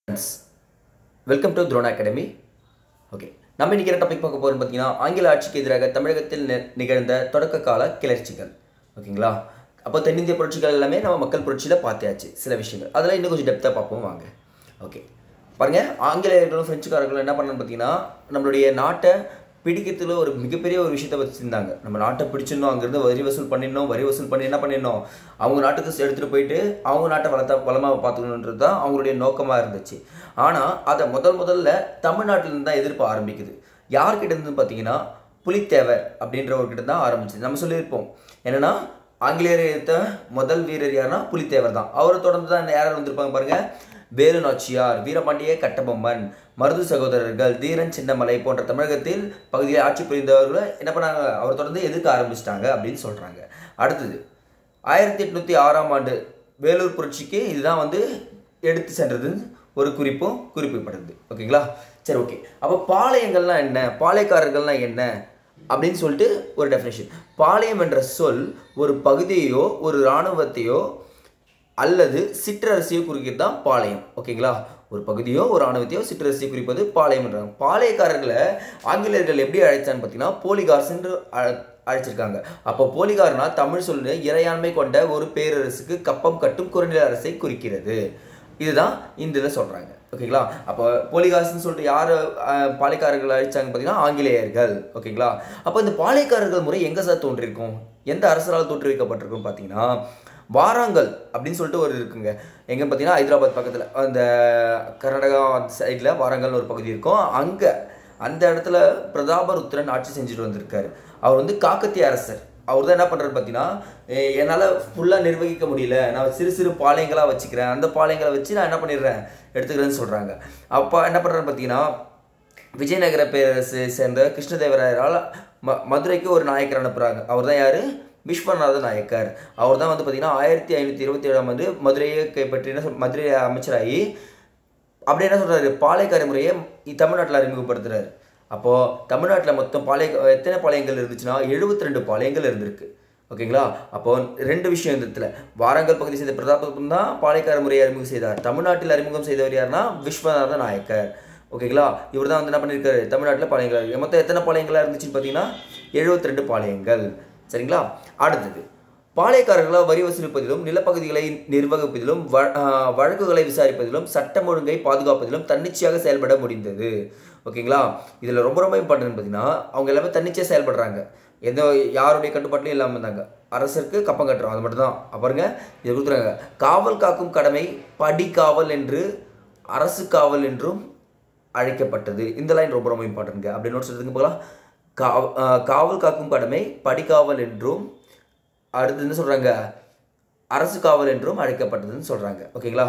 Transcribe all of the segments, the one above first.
Friends welcome to Drona academy okay நம்ம இன்னைக்கு என்ன டாபிக் பார்க்க போகிறோம் பார்த்தீங்கன்னா ஆங்கில ஆட்சிக்கு எதிராக தமிழகத்தில் நி- நிகழ்ந்த தொடக்க கால கிளர்ச்சிகள் ஓகேங்களா அப்போ தென்னிந்திய புரட்சிகள் எல்லாமே நம்ம மக்கள் புரட்சியில் பார்த்தாச்சு சில விஷயங்கள் அதில் இன்னும் கொஞ்சம் டெப்த்தாக பார்ப்போம் வாங்க ஓகே பாருங்க ஆங்கிலேயர்களும் பிரெஞ்சுக்காரர்களும் என்ன பண்ணான்னு பார்த்தீங்கன்னா நம்மளுடைய நாட்டை பிடிக்கிறதுல ஒரு மிகப்பெரிய ஒரு விஷயத்தை வச்சுருந்தாங்க நம்ம நாட்டை பிடிச்சிடணும் அங்கேருந்து வரி வசூல் பண்ணிடணும் வரி வசூல் பண்ணி என்ன பண்ணிடணும் அவங்க நாட்டுக்கு எடுத்துகிட்டு போயிட்டு அவங்க நாட்டை வளர்த்தா வளமாக பார்த்துக்கணுன்றது தான் அவங்களுடைய நோக்கமாக இருந்துச்சு ஆனால் அதை முதல் முதல்ல தமிழ்நாட்டிலேருந்து தான் எதிர்ப்பு ஆரம்பிக்குது யார்கிட்ட இருந்து பார்த்தீங்கன்னா புலித்தேவர் அப்படின்றவர்கிட்ட தான் ஆரம்பிச்சது நம்ம சொல்லியிருப்போம் என்னன்னா ஆங்கிலேயரை எதிர்த்த முதல் வீரர் யாருன்னா புலித்தேவர் தான் அவரை தொடர்ந்து தான் யார் வந்திருப்பாங்க பாருங்க வேலு நாச்சியார் வீரபாண்டிய கட்டபொம்மன் மருது சகோதரர்கள் தீரன் சின்னமலை போன்ற தமிழகத்தில் பகுதியில் ஆட்சி புரிந்தவர்களை என்ன பண்ணாங்க அவர் தொடர்ந்து எதிர்க்க ஆரம்பிச்சிட்டாங்க அப்படின்னு சொல்றாங்க அடுத்தது ஆயிரத்தி எட்நூத்தி ஆறாம் ஆண்டு வேலூர் புரட்சிக்கு இதுதான் வந்து எடுத்து சென்றது ஒரு குறிப்பும் குறிப்பிடப்படுது ஓகேங்களா சரி ஓகே அப்போ பாளையங்கள்லாம் என்ன பாளையக்காரர்கள்லாம் என்ன அப்படின்னு சொல்லிட்டு ஒரு டெஃபினேஷன் பாளையம் என்ற சொல் ஒரு பகுதியையோ ஒரு இராணுவத்தையோ அல்லது சிற்றரசியோ குறிக்கிறது தான் பாளையம் ஓகேங்களா ஒரு பகுதியோ ஒரு ஆணவத்தையோ சிற்றரசியை குறிப்பது பாளையம்ன்றாங்க பாளையக்காரர்களை ஆங்கிலேயர்கள் எப்படி அழைச்சான்னு பார்த்தீங்கன்னா போலிகார்ஸ் என்று அழ- அழைச்சிருக்காங்க அப்போ போலிகார்னா தமிழ் சொல்லு இறையாண்மை கொண்ட ஒரு பேரரசுக்கு கப்பம் கட்டும் குறுநில அரசை குறிக்கிறது இதுதான் இந்த இதில் சொல்கிறாங்க ஓகேங்களா அப்போ போலிகாஸ்ன்னு சொல்லிட்டு யார் பாளையக்காரர்கள் அழிச்சாங்க பார்த்தீங்கன்னா ஆங்கிலேயர்கள் ஓகேங்களா அப்போ இந்த பாளையக்காரர்கள் முறை எங்கே சார் தோன்றியிருக்கும் எந்த அரசரால் தோற்றுவிக்கப்பட்டிருக்கும் பார்த்தீங்கன்னா வாராங்கல் அப்படின்னு சொல்லிட்டு ஒரு இருக்குங்க எங்கே பார்த்தீங்கன்னா ஹைதராபாத் பக்கத்தில் அந்த கர்நாடகா சைடில் வாராங்கல்னு ஒரு பகுதி இருக்கும் அங்கே அந்த இடத்துல பிரதாபருத்ரன் ஆட்சி செஞ்சுட்டு வந்திருக்காரு அவர் வந்து காக்கத்திய அரசர் அவர் தான் என்ன பண்ணுறாரு பார்த்தீங்கன்னா எ- என்னால் ஃபுல்லாக நிர்வகிக்க முடியல நான் சிறு சிறு பாளையங்களாக வச்சுக்கிறேன் அந்த பாளையங்களை வச்சு நான் என்ன பண்ணிடுறேன் எடுத்துக்கிறேன்னு சொல்கிறாங்க அப்போ என்ன பண்ணுறாரு பார்த்தீங்கன்னா விஜயநகர பேரரசு சேர்ந்த கிருஷ்ணதேவராயரால் ம மதுரைக்கு ஒரு நாயக்கர் அனுப்புகிறாங்க அவர் தான் யார் விஸ்வநாத நாயக்கர் அவர் தான் வந்து பார்த்தீங்கன்னா ஆயிரத்தி ஐநூற்றி இருபத்தி ஏழாம் ஆண்டு மதுரையை கைப்பற்றி என்ன சொல் மதுரை அமைச்சராகி அப்படி என்ன சொல்கிறாரு பாளையக்கார முறையை இ- தமிழ்நாட்டில் அறிமுகப்படுத்துறாரு அப்போது தமிழ்நாட்டில் மொத்தம் பாளைய எத்தனை பாளையங்கள் இருந்துச்சுன்னா 72 ரெண்டு பாளையங்கள் இருந்திருக்கு ஓகேங்களா அப்போ ரெண்டு விஷயம் இந்த இடத்துல வாரங்கல் பகுதி செய்த பிரதாபம் தான் பாளையக்கார முறையை அறிமுகம் செய்தார் தமிழ்நாட்டில் அறிமுகம் செய்தவர் யாருன்னா விஸ்வநாத நாயக்கர் ஓகேங்களா இவர் தான் வந்து என்ன பண்ணியிருக்காரு தமிழ்நாட்டில் பாளையங்கள் மொத்தம் எத்தனை பாளையங்களாக இருந்துச்சுன்னு பார்த்தீங்கன்னா 72 ரெண்டு பாளையங்கள் சரிங்களா அடுத்தது பாளையக்காரர்களால் வரி வசூலிப்பதிலும் நிலப்பகுதிகளை நிர்வகிப்பதிலும் வ- ஆஹ் வழக்குகளை விசாரிப்பதிலும் சட்டம் ஒழுங்கை பாதுகாப்பதிலும் தன்னிச்சையாக செயல்பட முடிந்தது ஓகேங்களா இதில் ரொம்ப ரொம்ப இம்பார்ட்டன்ட் பார்த்தீங்கன்னா அவங்க எல்லாமே தன்னிச்சையாக செயல்படுறாங்க எந்த யாருடைய கட்டுப்பாட்டிலும் இல்லாமல் இருந்தாங்க அரசருக்கு கப்பம் கட்டுறோம் அது மட்டும் தான் பாருங்க இதை கொடுத்துறாங்க காவல் காக்கும் கடமை படிக்காவல் என்று அரசு காவல் என்றும் அழைக்கப்பட்டது இந்த லைன் ரொம்ப ரொம்ப இம்பார்ட்டன்ட்ங்க அப்படி நோட்ஸ் எடுத்துங்க போகலாம் காவ- ஆஹ் காவல் காக்கும் கடமை படிக்காவல் என்றும் அடுத்து என்ன சொல்கிறாங்க அரசு காவல் என்றும் அழைக்கப்பட்டதுன்னு சொல்கிறாங்க ஓகேங்களா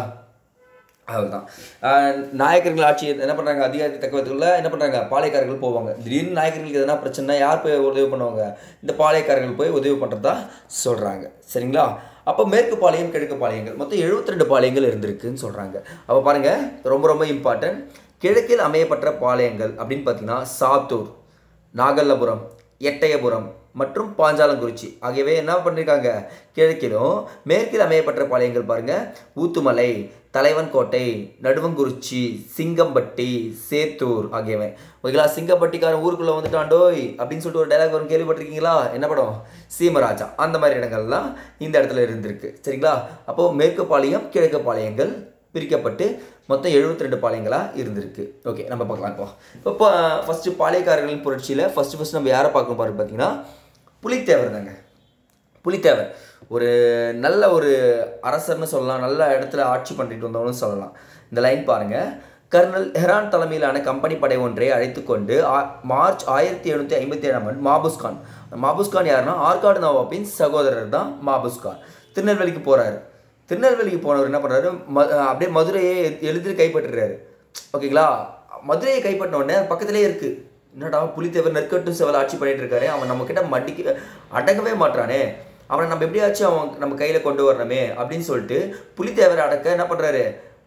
அதுதான் நாயக்கர்கள் ஆட்சி என்ன பண்ணுறாங்க அதிகாரத்தை தக்கவத்துக்குள்ள என்ன பண்ணுறாங்க பாளையக்காரர்கள் போவாங்க திடீர்னு நாயக்கர்களுக்கு எதனா பிரச்சனை யார் போய் உதவி பண்ணுவாங்க இந்த பாளையக்காரர்கள் போய் உதவி பண்ணுறதா சொல்கிறாங்க சரிங்களா அப்போ மேற்கு பாளையம் கிழக்கு பாளையங்கள் மொத்தம் 72 ரெண்டு பாளையங்கள் இருந்திருக்குன்னு சொல்கிறாங்க அப்போ பாருங்கள் ரொம்ப ரொம்ப இம்பார்ட்டன்ட் கிழக்கில் அமையப்பட்ட பாளையங்கள் அப்படின்னு பார்த்தீங்கன்னா சாத்தூர் நாகல்லபுரம் எட்டயபுரம் மற்றும் பாஞ்சாலங்குறிச்சி ஆகியவை என்ன பண்ணியிருக்காங்க கிழக்கிலும் மேற்கில் அமையப்பட்ட பாளையங்கள் பாருங்க ஊத்துமலை தலைவன் கோட்டை நடுவங்குறிச்சி சிங்கம்பட்டி சேத்தூர் ஆகியவை ஓகேங்களா சிங்கம்பட்டிக்காரன் ஊருக்குள்ளே வந்துட்டாண்டோய் அப்படின்னு சொல்லிட்டு ஒரு டைலாக் வரும் கேள்விப்பட்டிருக்கீங்களா என்ன படம் சீமராஜா அந்த மாதிரி இடங்கள்லாம் இந்த இடத்துல இருந்திருக்கு சரிங்களா அப்போது மேற்கு பாளையம் கிழக்கு பாளையங்கள் பிரிக்கப்பட்டு மொத்தம் 72 ரெண்டு பாளையங்களாக இருந்திருக்கு ஓகே நம்ம பார்க்கலாம் இப்போ இப்போ ஃபஸ்ட்டு பாளையக்காரர்களின் புரட்சியில் ஃபஸ்ட்டு ஃபஸ்ட்டு நம்ம யாரை பார்க்கணும் பாருங்க பார்த்தீங்கன்னா புலித்தேவர் தாங்க புலித்தேவர் ஒரு நல்ல ஒரு அரசர்னு சொல்லலாம் நல்ல இடத்துல ஆட்சி பண்ணிட்டு வந்தவனு சொல்லலாம் இந்த லைன் பாருங்க கர்னல் ஹெரான் தலைமையிலான கம்பெனி படை ஒன்றை அழைத்து கொண்டு ஆ- மார்ச் ஆயிரத்தி எழுநூற்றி ஐம்பத்தி ஏழாம் ஆண்டு மாபுஸ் கான் மாபுஸ் கான் யாருன்னா ஆற்காடு நவாபின் சகோதரர் தான் மாபுஸ் கான் திருநெல்வேலிக்கு போறாரு திருநெல்வேலிக்கு போனவர் என்ன பண்ணுறாரு ம அப்படியே மதுரையை எ- எளிதில் கைப்பற்றுறாரு ஓகேங்களா மதுரையை கைப்பற்றின உடனே அது பக்கத்திலே இருக்கு என்னடா புலித்தேவர் நெற்கட்டும் செவல் ஆட்சி பண்ணிட்டு இருக்காரு அவன் நம்ம கிட்ட மடிக்க அடங்கவே மாட்றானே அவனை நம்ம எப்படியாச்சும் அவன் நம்ம கையில் கொண்டு வரணுமே அப்படின்னு சொல்லிட்டு புலித்தேவரை அடக்க என்ன பண்ணுறாரு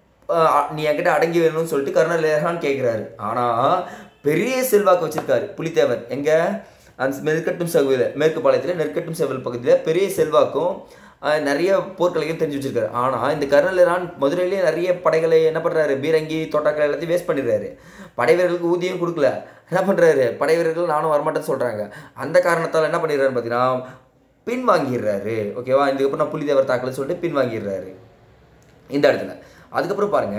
நீ என்கிட்ட அடங்கி வேணும்னு சொல்லிட்டு கர்னல் லேஹான் கேட்குறாரு ஆனால் பெரிய செல்வாக்கு வச்சிருக்காரு புலித்தேவர் எங்க அந்த நெற்கட்டும் செவல் மேற்கு பாளையத்தில் நெற்கட்டும் செவல் பகுதியில் பெரிய செல்வாக்கும் அஹ், நிறைய போர்க்கலையும் தெரிஞ்சு வச்சிருக்காரு ஆனால் இந்த கர்னல் இரான் மதுரையிலேயே நிறைய படைகளை என்ன பண்ணுறாரு பீரங்கி தோட்டாக்கள் எல்லாத்தையும் வேஸ்ட் பண்ணிடுறாரு படை வீரர்களுக்கு ஊதியம் கொடுக்கல என்ன பண்ணுறாரு படை வீரர்கள் நானும் வரமாட்டேன்னு சொல்கிறாங்க அந்த காரணத்தால் என்ன பண்ணிடுறாரு பார்த்தீங்கன்னா பின்வாங்கிடுறாரு ஓகேவா இதுக்கப்புறம் நான் புலிதேவர் தாக்கல் சொல்லிட்டு பின்வாங்கிடுறாரு இந்த இடத்துல அதுக்கப்புறம் பாருங்க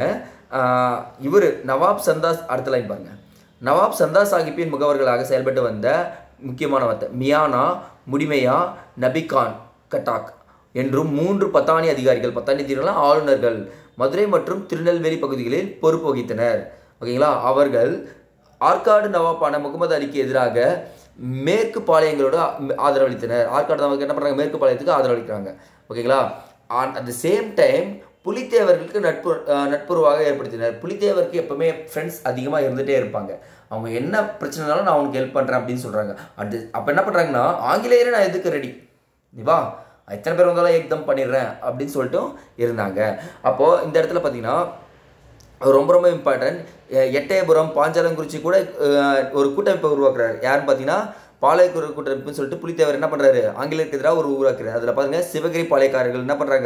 இவர் நவாப் சந்தாஸ் அடுத்த லைன் பாருங்க நவாப் சந்தா சாஹிப்பின் முகவர்களாக செயல்பட்டு வந்த முக்கியமான வார்த்தை மியானா முடிமையா நபிகான் கட்டாக் என்றும் மூன்று பத்தானி அதிகாரிகள் பத்தானி அதிகாரிகள் ஆளுநர்கள் மதுரை மற்றும் திருநெல்வேலி பகுதிகளில் பொறுப்பு வகித்தனர் ஓகேங்களா அவர்கள் ஆற்காடு நவாப்பான முகமது அலிக்கு எதிராக மேற்கு பாளையங்களோட ஆதரவளித்தனர் ஆற்காடு நவாப் என்ன பண்ணுறாங்க மேற்கு பாளையத்துக்கு ஆதரவளிக்கிறாங்க ஓகேங்களா அட் த சேம் டைம் புலித்தேவர்களுக்கு நட்பு அஹ், நட்புறவாக ஏற்படுத்தினர் புலித்தேவருக்கு எப்பவுமே ஃப்ரெண்ட்ஸ் அதிகமாக இருந்துகிட்டே இருப்பாங்க அவங்க என்ன பிரச்சனைனாலும் நான் உனக்கு ஹெல்ப் பண்ணுறேன் அப்படின்னு சொல்கிறாங்க அது அப்போ என்ன பண்ணுறாங்கன்னா ஆங்கிலேயரை நான் எதுக்கு ரெடி நீ வா எத்தனை பேர் வந்தாலும் ஏக்தம் பண்ணிடுறேன் அப்படின்னு சொல்லிட்டு இருந்தாங்க அப்போது இந்த இடத்துல பார்த்தீங்கன்னா ரொம்ப ரொம்ப இம்பார்ட்டன்ட் எட்டயபுரம் பாஞ்சாலங்குறிச்சி கூட அஹ், ஒரு கூட்டமைப்பை உருவாக்குறாரு யாருன்னு பார்த்தீங்கன்னா பாளையக்குற கூட்டமைப்புன்னு சொல்லிட்டு புலித்தேவர் என்ன பண்ணுறாரு ஆங்கிலேயருக்கு எதிராக ஒரு உருவாக்குறாரு அதில் பாருங்க சிவகிரி பாளையக்காரர்கள் என்ன பண்ணுறாங்க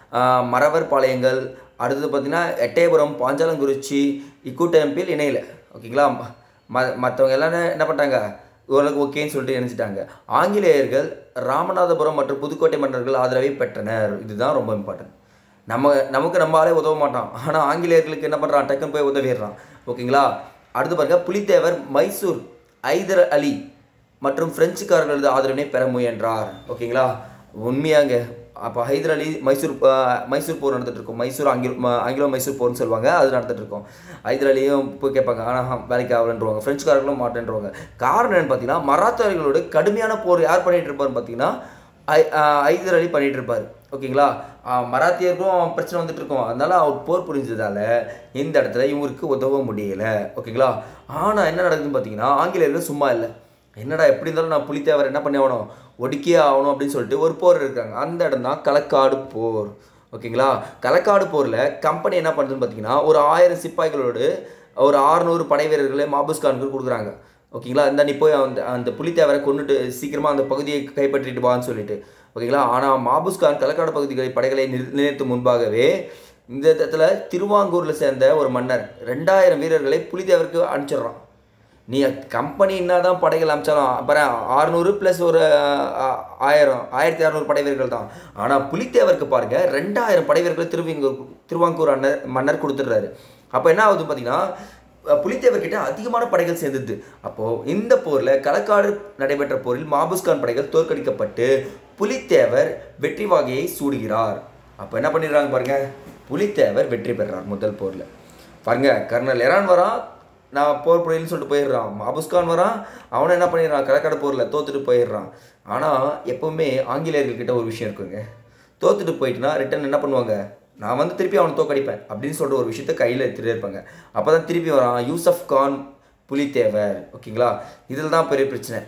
மறவர் பாளையங்கள் அடுத்தது பார்த்தீங்கன்னா எட்டயபுரம் பாஞ்சாலங்குறிச்சி இக்கூட்டமைப்பில் இணையல ஓகேங்களா ம மற்றவங்க எல்லாம் என்ன பண்ணிட்டாங்க ஓரளவுக்கு ஓகேன்னு சொல்லிட்டு நினைச்சிட்டாங்க ஆங்கிலேயர்கள் ராமநாதபுரம் மற்றும் புதுக்கோட்டை மன்னர்கள் ஆதரவை பெற்றனர் இதுதான் ரொம்ப இம்பார்ட்டன்ட் நம்ம நமக்கு நம்ம ஆளே உதவ மாட்டான் ஆனால் ஆங்கிலேயர்களுக்கு என்ன பண்ணுறான் டக்குன்னு போய் உதவிடுறான் ஓகேங்களா அடுத்து பாருங்க புலித்தேவர் மைசூர் ஐதர் அலி மற்றும் பிரெஞ்சுக்காரர்களது ஆதரவினை பெற முயன்றார் ஓகேங்களா உண்மையாங்க அப்போ ஹைதர் அலி மைசூர் அஹ், மைசூர் போர் நடந்துட்டு இருக்கும் மைசூர் ஆங்கில ம- ஆங்கிலோ மைசூர் போர்னு சொல்லுவாங்க அது நடந்துட்டு இருக்கும் ஹைதர் அலியும் போய் கேட்பாங்க ஆனால் வேலைக்கு ஆகலன்றவாங்க பிரெஞ்சுக்காரர்களும் மாட்டேன்றவாங்க காரணம் என்னன்னு பார்த்தீங்கன்னா மராத்தாரிகளோட கடுமையான போர் யார் பண்ணிட்டு இருப்பாருன்னு பார்த்தீங்கன்னா ஐ ஆஹ் ஐதர் அலி பண்ணிட்டு இருப்பார் ஓகேங்களா ஆஹ் மராத்தியருக்கும் பிரச்சனை வந்துட்டு இருக்கும் அதனால அவர் போர் புரிஞ்சதால இந்த இடத்துல இவருக்கு உதவ முடியல ஓகேங்களா ஆனால் என்ன நடக்குதுன்னு பார்த்தீங்கன்னா ஆங்கிலேயர்கள் சும்மா இல்லை என்னடா எப்படி இருந்தாலும் நான் புலித்தேவர் என்ன பண்ணி ஆகணும் ஒடுக்கியே ஆகணும் அப்படின்னு சொல்லிட்டு ஒரு போர் இருக்காங்க அந்த இடம் தான் களக்காடு போர் ஓகேங்களா களக்காடு போரில் கம்பெனி என்ன பண்ணுதுன்னு பார்த்தீங்கன்னா ஒரு ஆயிரம் சிப்பாய்களோடு ஒரு ஆறுநூறு படை வீரர்களை மாபூஸ் கானுக்கு கொடுக்குறாங்க ஓகேங்களா இந்த நீ போய் அந்த அந்த புலித்தேவரை கொண்டுட்டு சீக்கிரமாக அந்த பகுதியை கைப்பற்றிட்டு வான்னு சொல்லிட்டு ஓகேங்களா ஆனால் மாபூஸ் கான் களக்காடு பகுதிகளை படைகளை நிறு- நிறுத்தும் முன்பாகவே இந்த இடத்துல திருவாங்கூரில் சேர்ந்த ஒரு மன்னர் ரெண்டாயிரம் வீரர்களை புலித்தேவருக்கு அனுப்பிச்சிடுறான் நீ கம்பெனி என்னதான் படைகள் அமிச்சாலும் அப்புறம் ஆறுநூறு ப்ளஸ் ஒரு அஹ், ஆயிரம் ஆயிரத்தி அறநூறு படை வீரர்கள் தான் ஆனால் புலித்தேவருக்கு பாருங்க ரெண்டாயிரம் படை வீரர்கள் திருவிங்கூர் திருவாங்கூர் அண்ணர் மன்னர் கொடுத்துட்றாரு அப்போ என்ன ஆகுது பார்த்தீங்கன்னா அஹ், புலித்தேவர்கிட்ட அதிகமான படைகள் சேர்ந்தது அப்போது இந்த போரில் களக்காடு நடைபெற்ற போரில் மாபுஸ்கான் படைகள் தோற்கடிக்கப்பட்டு புலித்தேவர் வெற்றி வாகையை சூடுகிறார் அப்போ என்ன பண்ணிடுறாங்க பாருங்க புலித்தேவர் வெற்றி பெறுறார் முதல் போரில் பாருங்க கர்னல் எரான் வரான் நான் போர் புரியலன்னு சொல்லிட்டு போயிடுறான் மாபுஸ்கான் வரான் அவனை என்ன பண்ணிடுறான் களக்காடு போரில் தோத்துட்டு போயிடுறான் ஆனால் எப்பவுமே ஆங்கிலேயர்கள்கிட்ட ஒரு விஷயம் இருக்குங்க தோத்துட்டு போயிட்டுனா ரிட்டன் என்ன பண்ணுவாங்க நான் வந்து திருப்பி அவனை தோக்கடிப்பேன் அப்படின்னு சொல்லிட்டு ஒரு விஷயத்த கையில் எடுத்துகிட்டே இருப்பாங்க அப்போ தான் திருப்பி வரான் யூசப் கான் புலித்தேவர் ஓகேங்களா இதில் தான் பெரிய பிரச்சனை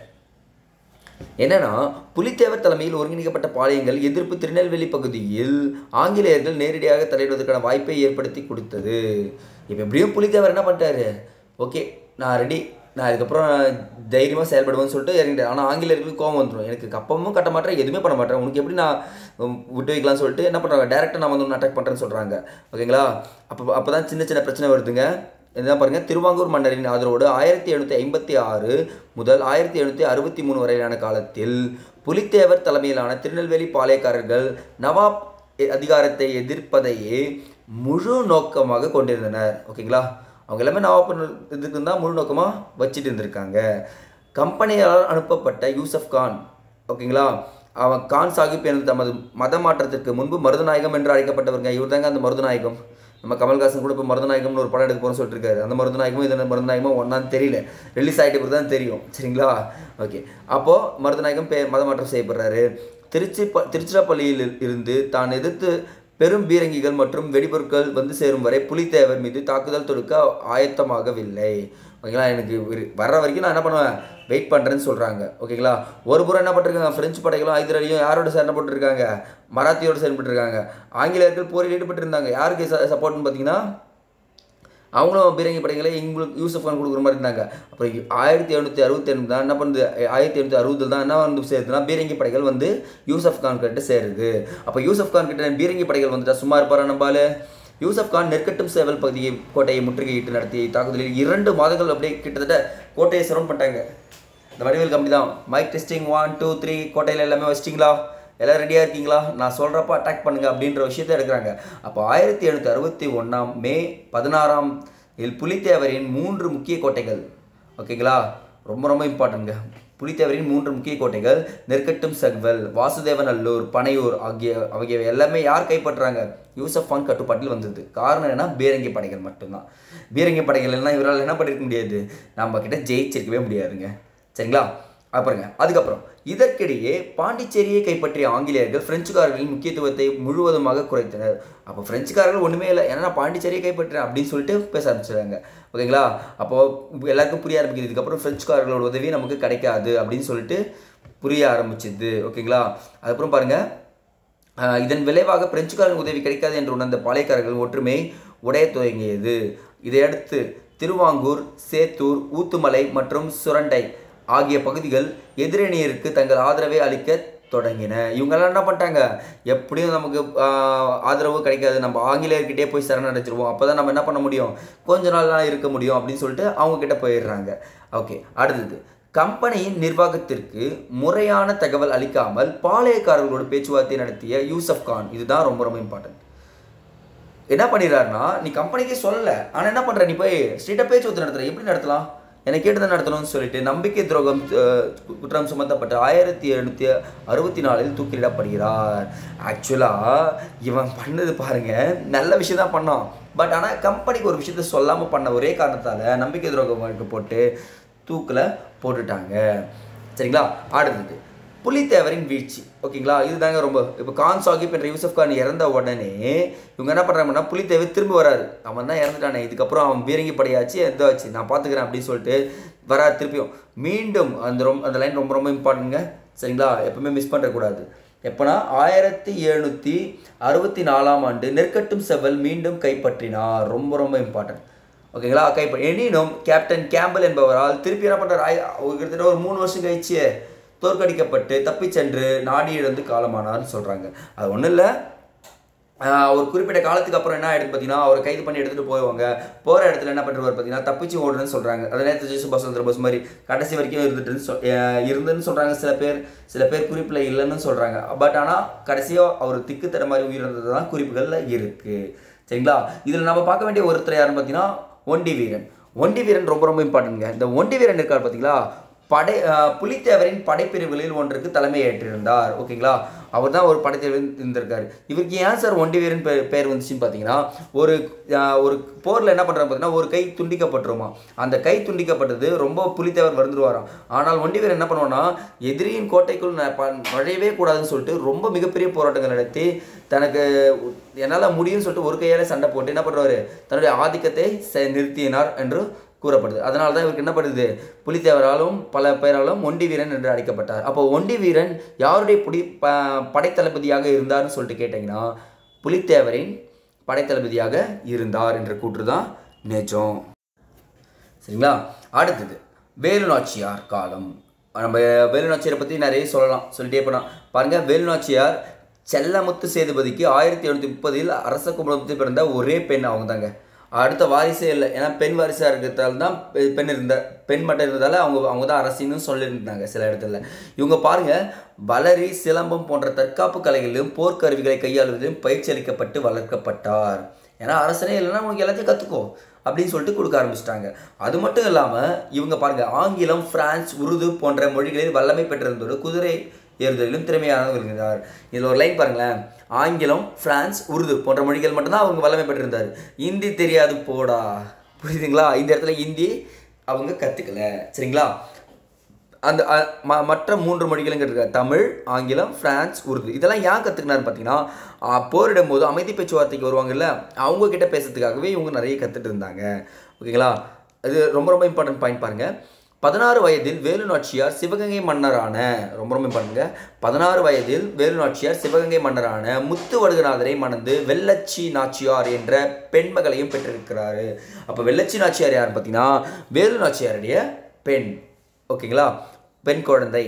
என்னன்னா புலித்தேவர் தலைமையில் ஒருங்கிணைக்கப்பட்ட பாளையங்கள் எதிர்ப்பு திருநெல்வேலி பகுதியில் ஆங்கிலேயர்கள் நேரடியாக தலையிடுவதற்கான வாய்ப்பை ஏற்படுத்தி கொடுத்தது இப்போ எப்படியும் புலித்தேவர் என்ன பண்ணிட்டாரு ஓகே நான் ரெடி நான் இதுக்கப்புறம் தைரியமாக செயல்படுவேன்னு சொல்லிட்டு இறங்கிட்டேன் ஆனால் ஆங்கிலேயர்களுக்கு கோவம் வந்துடும் எனக்கு கப்பமும் கட்ட மாட்டேன் எதுவுமே பண்ண மாட்டேன் உனக்கு எப்படி நான் உம், விட்டு வைக்கலாம்னு சொல்லிட்டு என்ன பண்ணுறாங்க டேரெக்டாக நான் வந்து ஒன்று அட்டாக் பண்ணுறேன்னு சொல்கிறாங்க ஓகேங்களா அப்போ அப்போ தான் சின்ன சின்ன பிரச்சனை வருதுங்க இதுதான் பாருங்க திருவாங்கூர் மன்னரின் ஆதரவோடு ஆயிரத்தி எழுநூற்றி ஐம்பத்தி ஆறு முதல் ஆயிரத்தி எழுநூற்றி அறுபத்தி மூணு வரையிலான காலத்தில் புலித்தேவர் தலைமையிலான திருநெல்வேலி பாளையக்காரர்கள் நவாப் எ- அதிகாரத்தை எதிர்ப்பதையே முழு நோக்கமாக கொண்டிருந்தனர் ஓகேங்களா அவங்க எல்லாமே நவாப் இதுக்கு தான் முழு நோக்கமாக வச்சுட்டு இருந்திருக்காங்க கம்பெனியால் அனுப்பப்பட்ட யூசப் கான் ஓகேங்களா அவன் கான் சாஹிப் எனது தமது மத மாற்றத்திற்கு முன்பு மருதநாயகம் என்று அழைக்கப்பட்டவருங்க இவர் தாங்க அந்த மருதநாயகம் நம்ம கமல்ஹாசன் கூட இப்போ மருதநாயகம்னு ஒரு படம் எடுக்க போகிறோம்னு சொல்லிட்டு இருக்காரு அந்த மருதநாயகமும் இது மருதநாயகமும் ஒன்றான்னு தெரியல ரிலீஸ் ஆகிட்ட பிறகு தான் தெரியும் சரிங்களா ஓகே அப்போது மருதநாயகம் பே மத மாற்றம் செய்யப்படுறாரு திருச்சி ப திருச்சிராப்பள்ளியில் இருந்து தான் எதிர்த்து பெரும் பீரங்கிகள் மற்றும் வெடிபொருட்கள் வந்து சேரும் வரை புலித்தேவர் மீது தாக்குதல் தொடுக்க ஆயத்தமாகவில்லை ஓகேங்களா எனக்கு ஒரு- வர்ற வரைக்கும் நான் என்ன பண்ணுவேன் வெயிட் பண்ணுறேன்னு சொல்கிறாங்க ஓகேங்களா ஒரு புறம் என்ன பண்ணிருக்காங்க பிரெஞ்சு படைகளும் ஹைதர் அலியும் யாரோட சண்டை போட்டுருக்காங்க மராத்தியோட சண்டை போட்டுருக்காங்க ஆங்கிலேயர்கள் போரில் ஈடுபட்டு இருந்தாங்க யாருக்கு சப்போர்ட்னு பார்த்தீங்கன்னா அவங்களும் பீரங்கி படைகளை இவங்களுக்கு யூசப் கான் கொடுக்குற மாதிரி இருந்தாங்க அப்புறம் ஆயிரத்தி எழுநூற்றி அறுபத்தி ரெண்டு தான் என்ன பண்ணுது ஆயிரத்தி எழுநூற்றி அறுபதில் தான் என்ன வந்து சேருதுன்னா பீரங்கி படைகள் வந்து யூசப் கான் கிட்ட சேருது அப்போ யூசப் கான் கிட்ட பீரங்கி படைகள் வந்துட்டா சும்மா இருப்பாரா நம்பால யூசப் கான் நெற்கட்டும் சேவல் பகுதியை கோட்டையை முற்றுகையிட்டு நடத்திய தாக்குதலில் இரண்டு மாதங்கள் அப்படியே கிட்டத்தட்ட கோட்டையை சரௌண்ட் பண்ணிட்டாங்க இந்த வடிவேல் கம்பெனி தான் mike testing one two three கோட்டையில் எல்லாமே வச்சிட்டிங்களா எல்லாம் ரெடியாக இருக்கீங்களா நான் சொல்கிறப்ப அட்டாக் பண்ணுங்க அப்படின்ற விஷயத்தை எடுக்கிறாங்க அப்போ ஆயிரத்தி எழுநூற்றி அறுபத்தி ஒன்றாம் மே பதினாறாம் இல் புலித்தேவரின் மூன்று முக்கிய கோட்டைகள் ஓகேங்களா ரொம்ப ரொம்ப இம்பார்ட்டன்ட்ங்க புலித்தேவரின் மூன்று முக்கிய கோட்டைகள் நெற்கட்டும் சக்வல் வாசுதேவநல்லூர் பனையூர் ஆகிய ஆகியவை எல்லாமே யார் கைப்பற்றுறாங்க யூசப் கான் கட்டுப்பாட்டில் வந்தது காரணம் என்ன பீரங்கி படைகள் மட்டும்தான் பீரங்கி படைகள் எல்லாம் இவரால் என்ன பண்ணிருக்க முடியாது நம்ம கிட்ட ஜெயிச்சிருக்கவே முடியாதுங்க சரிங்களா அப்புறங்க அதுக்கப்புறம் இதற்கிடையே பாண்டிச்சேரியை கைப்பற்றிய ஆங்கிலேயர்கள் பிரெஞ்சுக்காரர்களின் முக்கியத்துவத்தை முழுவதுமாக குறைத்தனர் அப்போ பிரெஞ்சுக்காரர்கள் ஒன்றுமே இல்லை ஏன்னா நான் பாண்டிச்சேரியை கைப்பற்றேன் அப்படின்னு சொல்லிட்டு பேச ஆரம்பிச்சிடுறாங்க ஓகேங்களா அப்போது எல்லாருக்கும் புரிய ஆரம்பிக்குது இதுக்கப்புறம் பிரெஞ்சுக்காரர்களோட உதவி நமக்கு கிடைக்காது அப்படின்னு சொல்லிட்டு புரிய ஆரம்பிச்சுது ஓகேங்களா அதுக்கப்புறம் பாருங்கள் ஆஹ் இதன் விளைவாக பிரெஞ்சுக்காரன் உதவி கிடைக்காது என்று உணர்ந்த பாளையக்காரர்கள் ஒற்றுமை உடைய துவங்கியது இதையடுத்து திருவாங்கூர் சேத்தூர் ஊத்துமலை மற்றும் சுரண்டை ஆகிய பகுதிகள் எதிரணியருக்கு தங்கள் ஆதரவை அளிக்க தொடங்கின இவங்கெல்லாம் என்ன பண்ணிட்டாங்க எப்படியும் நமக்கு ஆஹ், ஆதரவு கிடைக்காது நம்ம ஆங்கிலேயர்கிட்டே போய் சரணடைச்சிருவோம் அப்போ தான் நம்ம என்ன பண்ண முடியும் கொஞ்ச நாள் தான் இருக்க முடியும் அப்படின்னு சொல்லிட்டு அவங்க கிட்ட போயிடுறாங்க ஓகே அடுத்தது கம்பெனியின் நிர்வாகத்திற்கு முறையான தகவல் அளிக்காமல் பாளையக்காரர்களோட பேச்சுவார்த்தை நடத்திய யூசப் கான் இதுதான் ரொம்ப ரொம்ப இம்பார்ட்டன்ட் என்ன பண்ணிடுறாருன்னா நீ கம்பெனிக்கே சொல்லலை ஆனால் என்ன பண்ணுற நீ போய் ஸ்ட்ரீட்டாக பேச்சுவார்த்தை நடத்துற எப்படி நடத்தலாம் என்னை கேட்டு தான் நடத்தணும்னு சொல்லிட்டு நம்பிக்கை துரோகம் அஹ், குற்றம் சுமத்தப்பட்ட ஆயிரத்தி எழுநூற்றி அறுபத்தி நாலில் தூக்கிலிடப்படுகிறார் ஆக்சுவலாக இவன் பண்ணது பாருங்க நல்ல விஷயம் தான் பண்ணான் பட் ஆனால் கம்பெனிக்கு ஒரு விஷயத்த சொல்லாமல் பண்ண ஒரே காரணத்தால் நம்பிக்கை துரோகம் வழக்கு போட்டு தூக்கில் போட்டுட்டாங்க சரிங்களா அடுத்தது புலித்தேவரின் வீழ்ச்சி ஓகேங்களா இதுதாங்க ரொம்ப இப்போ கான் சாஹிப் என்ற யூசப் கான் இறந்த உடனே இவங்க என்ன பண்ணுறாங்கன்னா புலித்தேவர் திரும்ப வராரு அவன் தான் இறந்துட்டானே இதுக்கப்புறம் அவன் பீரங்கி படையாச்சு எதாச்சு நான் பார்த்துக்கிறேன் அப்படின்னு சொல்லிட்டு வராரு திருப்பியும் மீண்டும் அந்த ரொம்ப அந்த லைன் ரொம்ப ரொம்ப இம்பார்ட்டன்ட்ங்க சரிங்களா எப்பவுமே மிஸ் பண்ணக்கூடாது எப்போனா ஆயிரத்தி எழுநூற்றி அறுபத்தி நாலாம் ஆண்டு நெற்கட்டும் செவல் மீண்டும் கைப்பற்றினார் ரொம்ப ரொம்ப இம்பார்ட்டன்ட் ஓகேங்களா கைப்பற்றி எனினும் கேப்டன் கேம்பல் என்பவரால் திருப்பி என்ன பண்ணுறாரு கிட்டத்தட்ட ஒரு மூணு வருஷம் கழிச்சு தோற்கடிக்கப்பட்டு தப்பிச் சென்று நாடி இழந்து காலமானார்னு சொல்கிறாங்க அது ஒன்றும் இல்லை ஒரு குறிப்பிட்ட காலத்துக்கு அப்புறம் என்ன ஆயிடுது பார்த்தீங்கன்னா அவரை கைது பண்ணி எடுத்துகிட்டு போவாங்க போகிற இடத்துல என்ன பண்ணுறாரு பார்த்தீங்கன்னா தப்பிச்சு ஓடுன்னு சொல்கிறாங்க அதே நேரத்தில் சுபாஷ் சந்திர போஸ் மாதிரி கடைசி வரைக்கும் இருந்துட்டுன்னு சொல் அஹ் இருந்துன்னு சொல்கிறாங்க சில பேர் சில பேர் குறிப்பில் இல்லைன்னு சொல்கிறாங்க பட் ஆனால் கடைசியாக அவர் திக்கு தர மாதிரி உயிரிழந்தது தான் குறிப்புகளில் இருக்குது சரிங்களா இதில் நம்ம பார்க்க வேண்டிய ஒருத்தர் யாருன்னு பார்த்தீங்கன்னா ஒண்டி வீரன் ஒண்டி வீரன் ரொம்ப ரொம்ப இம்பார்ட்டன்ட்ங்க இந்த ஒண்டி வீரன் இருக்கார் பார்த்தீங்களா படை அஹ், புலித்தேவரின் படைப்பிரிவுகளில் ஒன்றுக்கு தலைமை ஏற்றிருந்தார் ஓகேங்களா அவர் தான் ஒரு படைத்தலைவர் இருந்திருக்காரு இவருக்கு ஏன் சார் ஒண்டி வீரன் பேர் பேர் வந்துச்சுன்னு பார்த்தீங்கன்னா ஒரு அஹ், ஒரு போரில் என்ன பண்ணுறாங்க பார்த்தீங்கன்னா ஒரு கை துண்டிக்கப்பட்டுருமா அந்த கை துண்டிக்கப்பட்டது ரொம்ப புலித்தேவர் வருந்துருவாராம் ஆனால் ஒண்டி வீரன் என்ன பண்ணுவான்னா எதிரியின் கோட்டைக்குள் ந- ப- நுழையவே கூடாதுன்னு சொல்லிட்டு ரொம்ப மிகப்பெரிய போராட்டங்கள் நடத்தி தனக்கு என்னால் முடியும்னு சொல்லிட்டு ஒரு கையால் சண்டை போட்டு என்ன பண்ணுவார் தன்னுடைய ஆதிக்கத்தை செ- நிறுத்தினார் என்று கூறப்படுது அதனால தான் இவருக்கு என்ன பண்ணுது புலித்தேவராலும் பல பேராலும் ஒண்டி வீரன் என்று அழைக்கப்பட்டார் அப்போ ஒண்டி வீரன் யாருடைய புடி ப படைத்தளபதியாக இருந்தார்னு சொல்லிட்டு கேட்டிங்கன்னா புலித்தேவரின் படைத்தளபதியாக இருந்தார் என்ற கூற்று தான் நிஜம் சரிங்களா அடுத்தது வேலு நாச்சியார் காலம் நம்ம வேலு நாச்சியாரை பற்றி நிறைய சொல்லலாம் சொல்லிட்டே போனால் பாருங்கள் வேலு நாச்சியார் செல்லமுத்து சேதுபதிக்கு ஆயிரத்தி எழுநூற்றி முப்பதில் அரச குடும்பத்தில் பிறந்த ஒரே பெண் அவங்க தாங்க அடுத்த வாரிசே இல்லை ஏன்னா பெண் வாரிசாக இருக்கிறதால தான் பெ- பெண் இருந்த பெண் மட்டும் இருந்ததால் அவங்க அவங்க தான் அரசின்னு சொல்லியிருந்தாங்க சில இடத்துல இவங்க பாருங்க வளரி சிலம்பம் போன்ற தற்காப்பு கலைகளிலும் போர்க்கருவிகளை கையாளுவதிலும் பயிற்சி அளிக்கப்பட்டு வளர்க்கப்பட்டார் ஏன்னா அரசனே இல்லைன்னா உனக்கு எல்லாத்தையும் கற்றுக்கோ அப்படின்னு சொல்லிட்டு கொடுக்க ஆரம்பிச்சிட்டாங்க அது மட்டும் இல்லாமல் இவங்க பாருங்க ஆங்கிலம் பிரான்ஸ் உருது போன்ற மொழிகளில் வல்லமை பெற்றிருந்தோடு குதிரை ஏறுதலிலும் திறமையாக இருந்தார் இதில் ஒரு லைன் பாருங்களேன் ஆங்கிலம் பிரான்ஸ் உருது போன்ற மொழிகள் மட்டும்தான் அவங்க வல்லமை பெற்றிருந்தார் ஹிந்தி தெரியாது போடா புரியுதுங்களா இந்த இடத்துல ஹிந்தி அவங்க கற்றுக்கல சரிங்களா அந்த அ- ம- மற்ற மூன்று மொழிகளும் இருக்க தமிழ் ஆங்கிலம் பிரான்ஸ் உருது இதெல்லாம் ஏன் கற்றுக்கினாரு பார்த்தீங்கன்னா ஆ, போரிடும் போது அமைதி பேச்சுவார்த்தைக்கு வருவாங்கல்ல அவங்க கிட்ட பேசுறதுக்காகவே இவங்க நிறைய கற்றுட்டு இருந்தாங்க ஓகேங்களா அது ரொம்ப ரொம்ப இம்பார்ட்டன்ட் பாயிண்ட் பாருங்க பதினாறு வயதில் வேலு நாச்சியார் சிவகங்கை மன்னரான ரொம்ப ரொம்ப பண்ணுங்க பதினாறு வயதில் வேலு நாச்சியார் சிவகங்கை மன்னரான முத்து வடுகநாதரை மணந்து வெள்ளச்சி நாச்சியார் என்ற பெண்மகளையும் பெற்றிருக்கிறாரு அப்போ வெள்ளச்சி நாச்சியார் யாருன்னு பார்த்தீங்கன்னா வேலு நாச்சியாருடைய பெண் ஓகேங்களா பெண் குழந்தை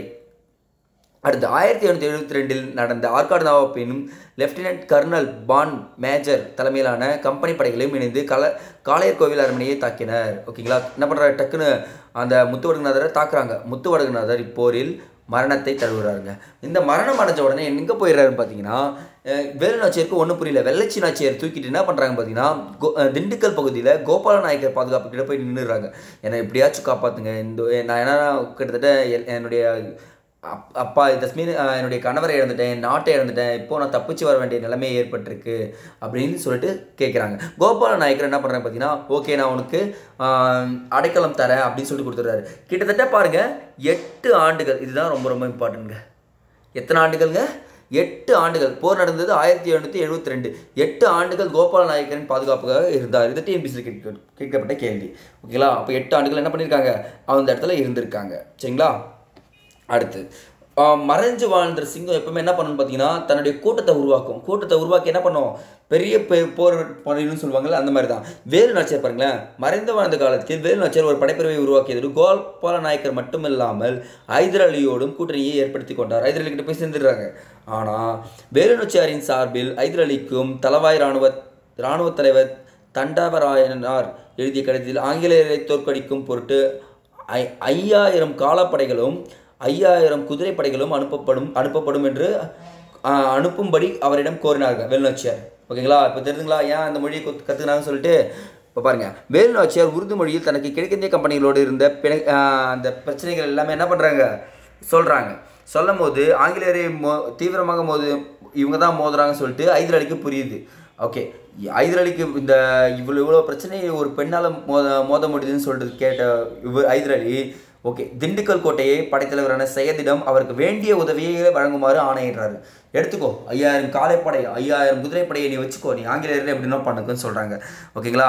அடுத்து ஆயிரத்தி எழுநூற்றி எழுபத்தி ரெண்டில் நடந்த ஆற்காடு நவாப்பினும் லெப்டினன்ட் கர்னல் பான் மேஜர் தலைமையிலான கம்பெனி படைகளையும் இணைந்து கல காளையர் கோவில் அரண்மனையை தாக்கினர் ஓகேங்களா என்ன பண்ணுறாரு டக்குன்னு அந்த முத்துவடகுநாதரை தாக்குறாங்க முத்துவடகுநாதர் இப்போரில் மரணத்தை தழுவுறாருங்க இந்த மரணம் அடைஞ்ச உடனே எங்கே போயிடுறாருன்னு பார்த்தீங்கன்னா அஹ், வேலு நாச்சியருக்கு ஒன்றும் புரியல வெள்ளச்சி நாச்சியார் தூக்கிட்டு என்ன பண்ணுறாங்க பார்த்தீங்கன்னா கோ அஹ், திண்டுக்கல் பகுதியில் கோபால நாயக்கர் பாதுகாப்பு கிட்ட போய் நின்றுறாங்க என்னை எப்படியாச்சும் காப்பாற்றுங்க இந்த நான் என்ன கிட்டத்தட்ட எல்- என்னுடைய அப் அப்பா தஸ்மீன் அஹ், என்னுடைய கணவரை இழந்துட்டேன் நாட்டை இழந்துட்டேன் இப்போ நான் தப்பிச்சு வர வேண்டிய நிலைமை ஏற்பட்டிருக்கு அப்படின்னு சொல்லிட்டு கேட்குறாங்க கோபால நாயக்கர் என்ன பண்ணுறாங்க பார்த்தீங்கன்னா ஓகே நான் உனக்கு ஆஹ், அடைக்கலம் தரேன் அப்படின்னு சொல்லி கொடுத்துட்றாரு கிட்டத்தட்ட பாருங்க எட்டு ஆண்டுகள் இதுதான் ரொம்ப ரொம்ப இம்பார்ட்டன்ட்ங்க எத்தனை ஆண்டுகள்ங்க எட்டு ஆண்டுகள் போர் நடந்தது ஆயிரத்தி எழுநூற்றி எழுபத்தி ரெண்டு எட்டு ஆண்டுகள் கோபால நாயக்கரின் பாதுகாப்புக்காக இருந்தார் இது டிஎன்பிசியில் கேட்க கேட்கப்பட்ட கேள்வி ஓகேங்களா அப்போ எட்டு ஆண்டுகள் என்ன பண்ணியிருக்காங்க அந்த இடத்துல இருந்திருக்காங்க சரிங்களா அடுத்து ஆஹ் மறைஞ்சு வாழ்ந்த சிங்கம் எப்பவுமே என்ன பண்ணணும் பார்த்தீங்கன்னா தன்னுடைய கூட்டத்தை உருவாக்கும் கூட்டத்தை உருவாக்கி என்ன பண்ணும் பெரிய பெ- போர் படையின்னு சொல்லுவாங்கல்ல அந்த மாதிரி தான் வேலு நாச்சியார் பாருங்களேன் மறைந்து வாழ்ந்த காலத்தில் வேலு நாச்சியார் ஒரு படைப்பிரிவை உருவாக்கியது கோபால நாயக்கர் மட்டுமில்லாமல் ஹைதர் அலியோடும் கூட்டணியை ஏற்படுத்தி கொண்டார் ஹைதர் அலி கிட்ட போய் சேர்ந்துடுறாங்க ஆனால் வேலு நாச்சியாரின் சார்பில் ஹைதர் அலிக்கும் தலவாய் இராணுவ இராணுவ தலைவர் தண்டாவராயனார் எழுதிய கடிதத்தில் ஆங்கிலேயரை தோற்கடிக்கும் பொருட்டு ஐ ஐயாயிரம் காலாப்படைகளும் ஐயாயிரம் குதிரைப்படைகளும் அனுப்பப்படும் அனுப்பப்படும் என்று ஆஹ், அனுப்பும்படி அவரிடம் கோரினார்கள் வேலுநாச்சியார் ஓகேங்களா இப்போ தெரிஞ்சுங்களா ஏன் அந்த மொழியை கற்று கற்றுக்கினாங்கன்னு சொல்லிட்டு இப்போ பாருங்க வேலுநாச்சியார் உருது மொழியில் தனக்கு கிழக்கிந்திய கம்பெனிகளோடு இருந்த பிணை ஆஹ், அந்த பிரச்சனைகள் எல்லாமே என்ன பண்ணுறாங்க சொல்கிறாங்க சொல்லும் போது ஆங்கிலேயரை மோ தீவிரமாக மோது இவங்க தான் மோதுறாங்கன்னு சொல்லிட்டு ஹைதர் அலிக்கு புரியுது ஓகே ஹைதர் அலிக்கு இந்த இவ்வளோ இவ்வளோ பிரச்சனை ஒரு பெண்ணால் மோத மோத முடியுதுன்னு சொல்லிட்டு கேட்ட இவர் ஹைதர் அலி ஓகே திண்டுக்கல் கோட்டையை படைத்தலைவரான சையதிடம் அவருக்கு வேண்டிய உதவியை வழங்குமாறு ஆணையிடுறாரு எடுத்துக்கோ ஐயாயிரம் காலைப்படை ஐயாயிரம் குதிரைப்படையை நீ வச்சுக்கோ நீ ஆங்கிலேயர்கள் எப்படின்னா பண்ணுக்குன்னு சொல்கிறாங்க ஓகேங்களா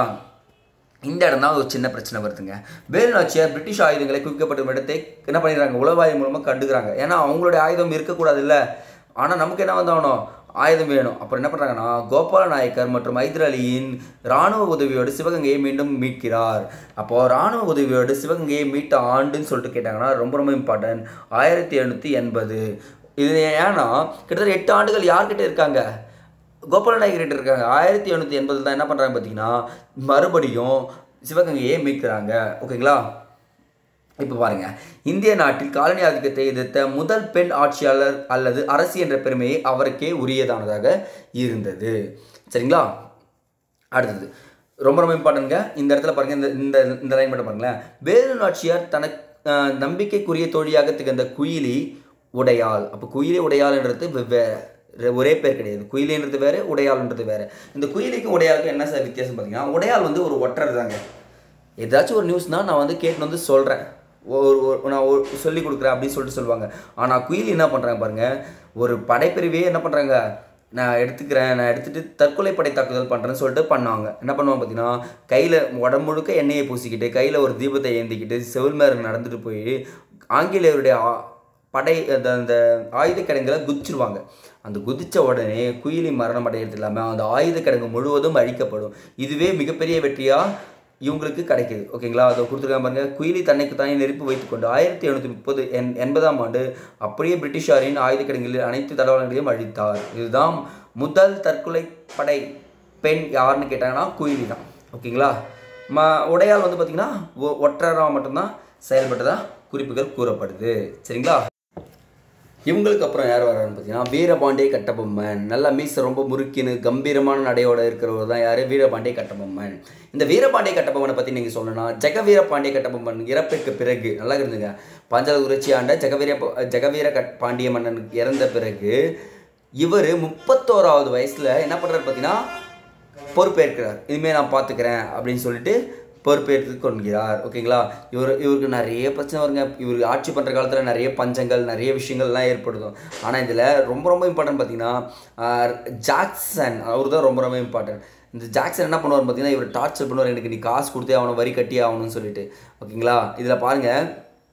இந்த இடம் தான் ஒரு சின்ன பிரச்சனை வருதுங்க வேலு நாச்சியார் பிரிட்டிஷ் ஆயுதங்களை குவிக்கப்படும் இடத்தை என்ன பண்ணிடுறாங்க உளவாய் மூலமாக கண்டுக்கிறாங்க ஏன்னா அவங்களுடைய ஆயுதம் இருக்கக்கூடாது இல்லை ஆனால் நமக்கு என்ன வந்தாகணும் ஆயுதம் வேணும் அப்புறம் என்ன பண்ணுறாங்கன்னா கோபால நாயக்கர் மற்றும் ஹைதர் அலியின் இராணுவ உதவியோடு சிவகங்கையை மீண்டும் மீட்கிறார் அப்போது இராணுவ உதவியோடு சிவகங்கையை மீட்ட ஆண்டுன்னு சொல்லிட்டு கேட்டாங்கன்னா ரொம்ப ரொம்ப இம்பார்ட்டன்ட் ஆயிரத்தி எழுநூற்றி எண்பது இது ஏன்னா கிட்டத்தட்ட எட்டு ஆண்டுகள் யார்கிட்ட இருக்காங்க கோபால நாயகர்கிட்ட இருக்காங்க ஆயிரத்தி எழுநூற்றி எண்பதில் தான் என்ன பண்ணுறாங்க பார்த்தீங்கன்னா மறுபடியும் சிவகங்கையை மீட்கிறாங்க ஓகேங்களா இப்போ பாருங்க இந்திய நாட்டில் காலனி ஆதிக்கத்தை எதிர்த்த முதல் பெண் ஆட்சியாளர் அல்லது அரசி என்ற பெருமையை அவருக்கே உரியதானதாக இருந்தது சரிங்களா அடுத்தது ரொம்ப ரொம்ப இம்பார்ட்டன்ட்ங்க இந்த இடத்துல பாருங்க இந்த இந்த இந்த லைன் மட்டும் பாருங்களேன் வேலு நாச்சியார் தனக்கு அஹ், நம்பிக்கைக்குரிய தோழியாக திகழ்ந்த குயிலி உடையாள் அப்போ குயிலி உடையாள்ன்றது வெவ்வேறு ஒரே பேர் கிடையாது குயிலின்றது வேறு உடையாள்ன்றது வேறு இந்த குயிலிக்கும் உடையாளுக்கும் என்ன சார் வித்தியாசம் பார்த்தீங்கன்னா உடையாள் வந்து ஒரு ஒற்றர் தாங்க ஏதாச்சும் ஒரு நியூஸ்னால் நான் வந்து கேட்டு வந்து சொல்கிறேன் ஒரு ஒரு நான் ஒரு சொல்லி கொடுக்குறேன் அப்படின்னு சொல்லிட்டு சொல்லுவாங்க ஆனால் குயில் என்ன பண்ணுறாங்க பாருங்கள் ஒரு படைப்பிரிவே என்ன பண்ணுறாங்க நான் எடுத்துக்கிறேன் நான் எடுத்துகிட்டு தற்கொலை படை தாக்குதல் பண்ணுறேன்னு சொல்லிட்டு பண்ணுவாங்க என்ன பண்ணுவாங்க பார்த்தீங்கன்னா கையில் உடம்பு முழுக்க எண்ணெயை பூசிக்கிட்டு கையில் ஒரு தீபத்தை ஏந்திக்கிட்டு செவில் மேலே நடந்துட்டு போய் ஆங்கிலேயருடைய ஆ- படை அந்த அந்த ஆயுத கிடங்குல குதிச்சிருவாங்க அந்த குதிச்ச உடனே குயிலி மரணம் அடையிறது இல்லாமல் அந்த ஆயுத கிடங்கு முழுவதும் அழிக்கப்படும் இதுவே மிகப்பெரிய வெற்றியாக இவங்களுக்கு கிடைக்குது ஓகேங்களா அதை கொடுத்துருக்காங்க பாருங்க குயிலி தன்னைக்கு தானே நெருப்பு வைத்துக்கொண்டு ஆயிரத்தி எழுநூற்றி முப்பது எண் எண்பதாம் ஆண்டு அப்படியே பிரிட்டிஷாரின் ஆயுத கிடங்கில் அனைத்து தடவங்களையும் அழித்தார் இதுதான் முதல் தற்கொலை படை பெண் யாருன்னு கேட்டாங்கன்னா குயிலி தான் ஓகேங்களா ம உடையால் வந்து பார்த்திங்கன்னா ஒ- ஒற்றராக மட்டும்தான் செயல்பட்டதா குறிப்புகள் கூறப்படுது சரிங்களா இவங்களுக்கு அப்புறம் யார் வரான்னு பார்த்தீங்கன்னா வீரபாண்டிய கட்டபொம்மன் நல்லா மீச ரொம்ப முறுக்கின்னு கம்பீரமான நடையோட இருக்கிறவர் தான் யார் வீரபாண்டிய கட்டபொம்மன் இந்த வீரபாண்டிய கட்டபொம்மனை பற்றி நீங்கள் சொல்லணும்னா ஜெகவீர பாண்டிய கட்டபொம்மன் இறப்புக்கு பிறகு நல்லா இருந்துங்க பாஞ்சால உரிச்சி ஆண்ட ஜெகவீர ஜெகவீர கட் பாண்டிய மன்னன் இறந்த பிறகு இவர் முப்பத்தோராவது வயசில் என்ன பண்ணுறாரு பார்த்தீங்கன்னா பொறுப்பேற்கிறார் இனிமேல் நான் பார்த்துக்கிறேன் அப்படின்னு சொல்லிட்டு பொறுப்பேற்று கொள்கிறார் ஓகேங்களா இவர் இவருக்கு நிறைய பிரச்சனை வருங்க இவர் ஆட்சி பண்ணுற காலத்தில் நிறைய பஞ்சங்கள் நிறைய விஷயங்கள்லாம் ஏற்படுத்தும் ஆனால் இதில் ரொம்ப ரொம்ப இம்பார்ட்டன்ட் பார்த்தீங்கன்னா ஆஹ், ஜாக்சன் அவர் தான் ரொம்ப ரொம்ப இம்பார்ட்டன்ட் இந்த ஜாக்சன் என்ன பண்ணுவார் பார்த்தீங்கன்னா இவர் டார்ச்சர் பண்ணுவார் எனக்கு நீ காசு கொடுத்தே ஆகணும் வரி கட்டி ஆகணும்னு சொல்லிட்டு ஓகேங்களா இதில் பாருங்கள்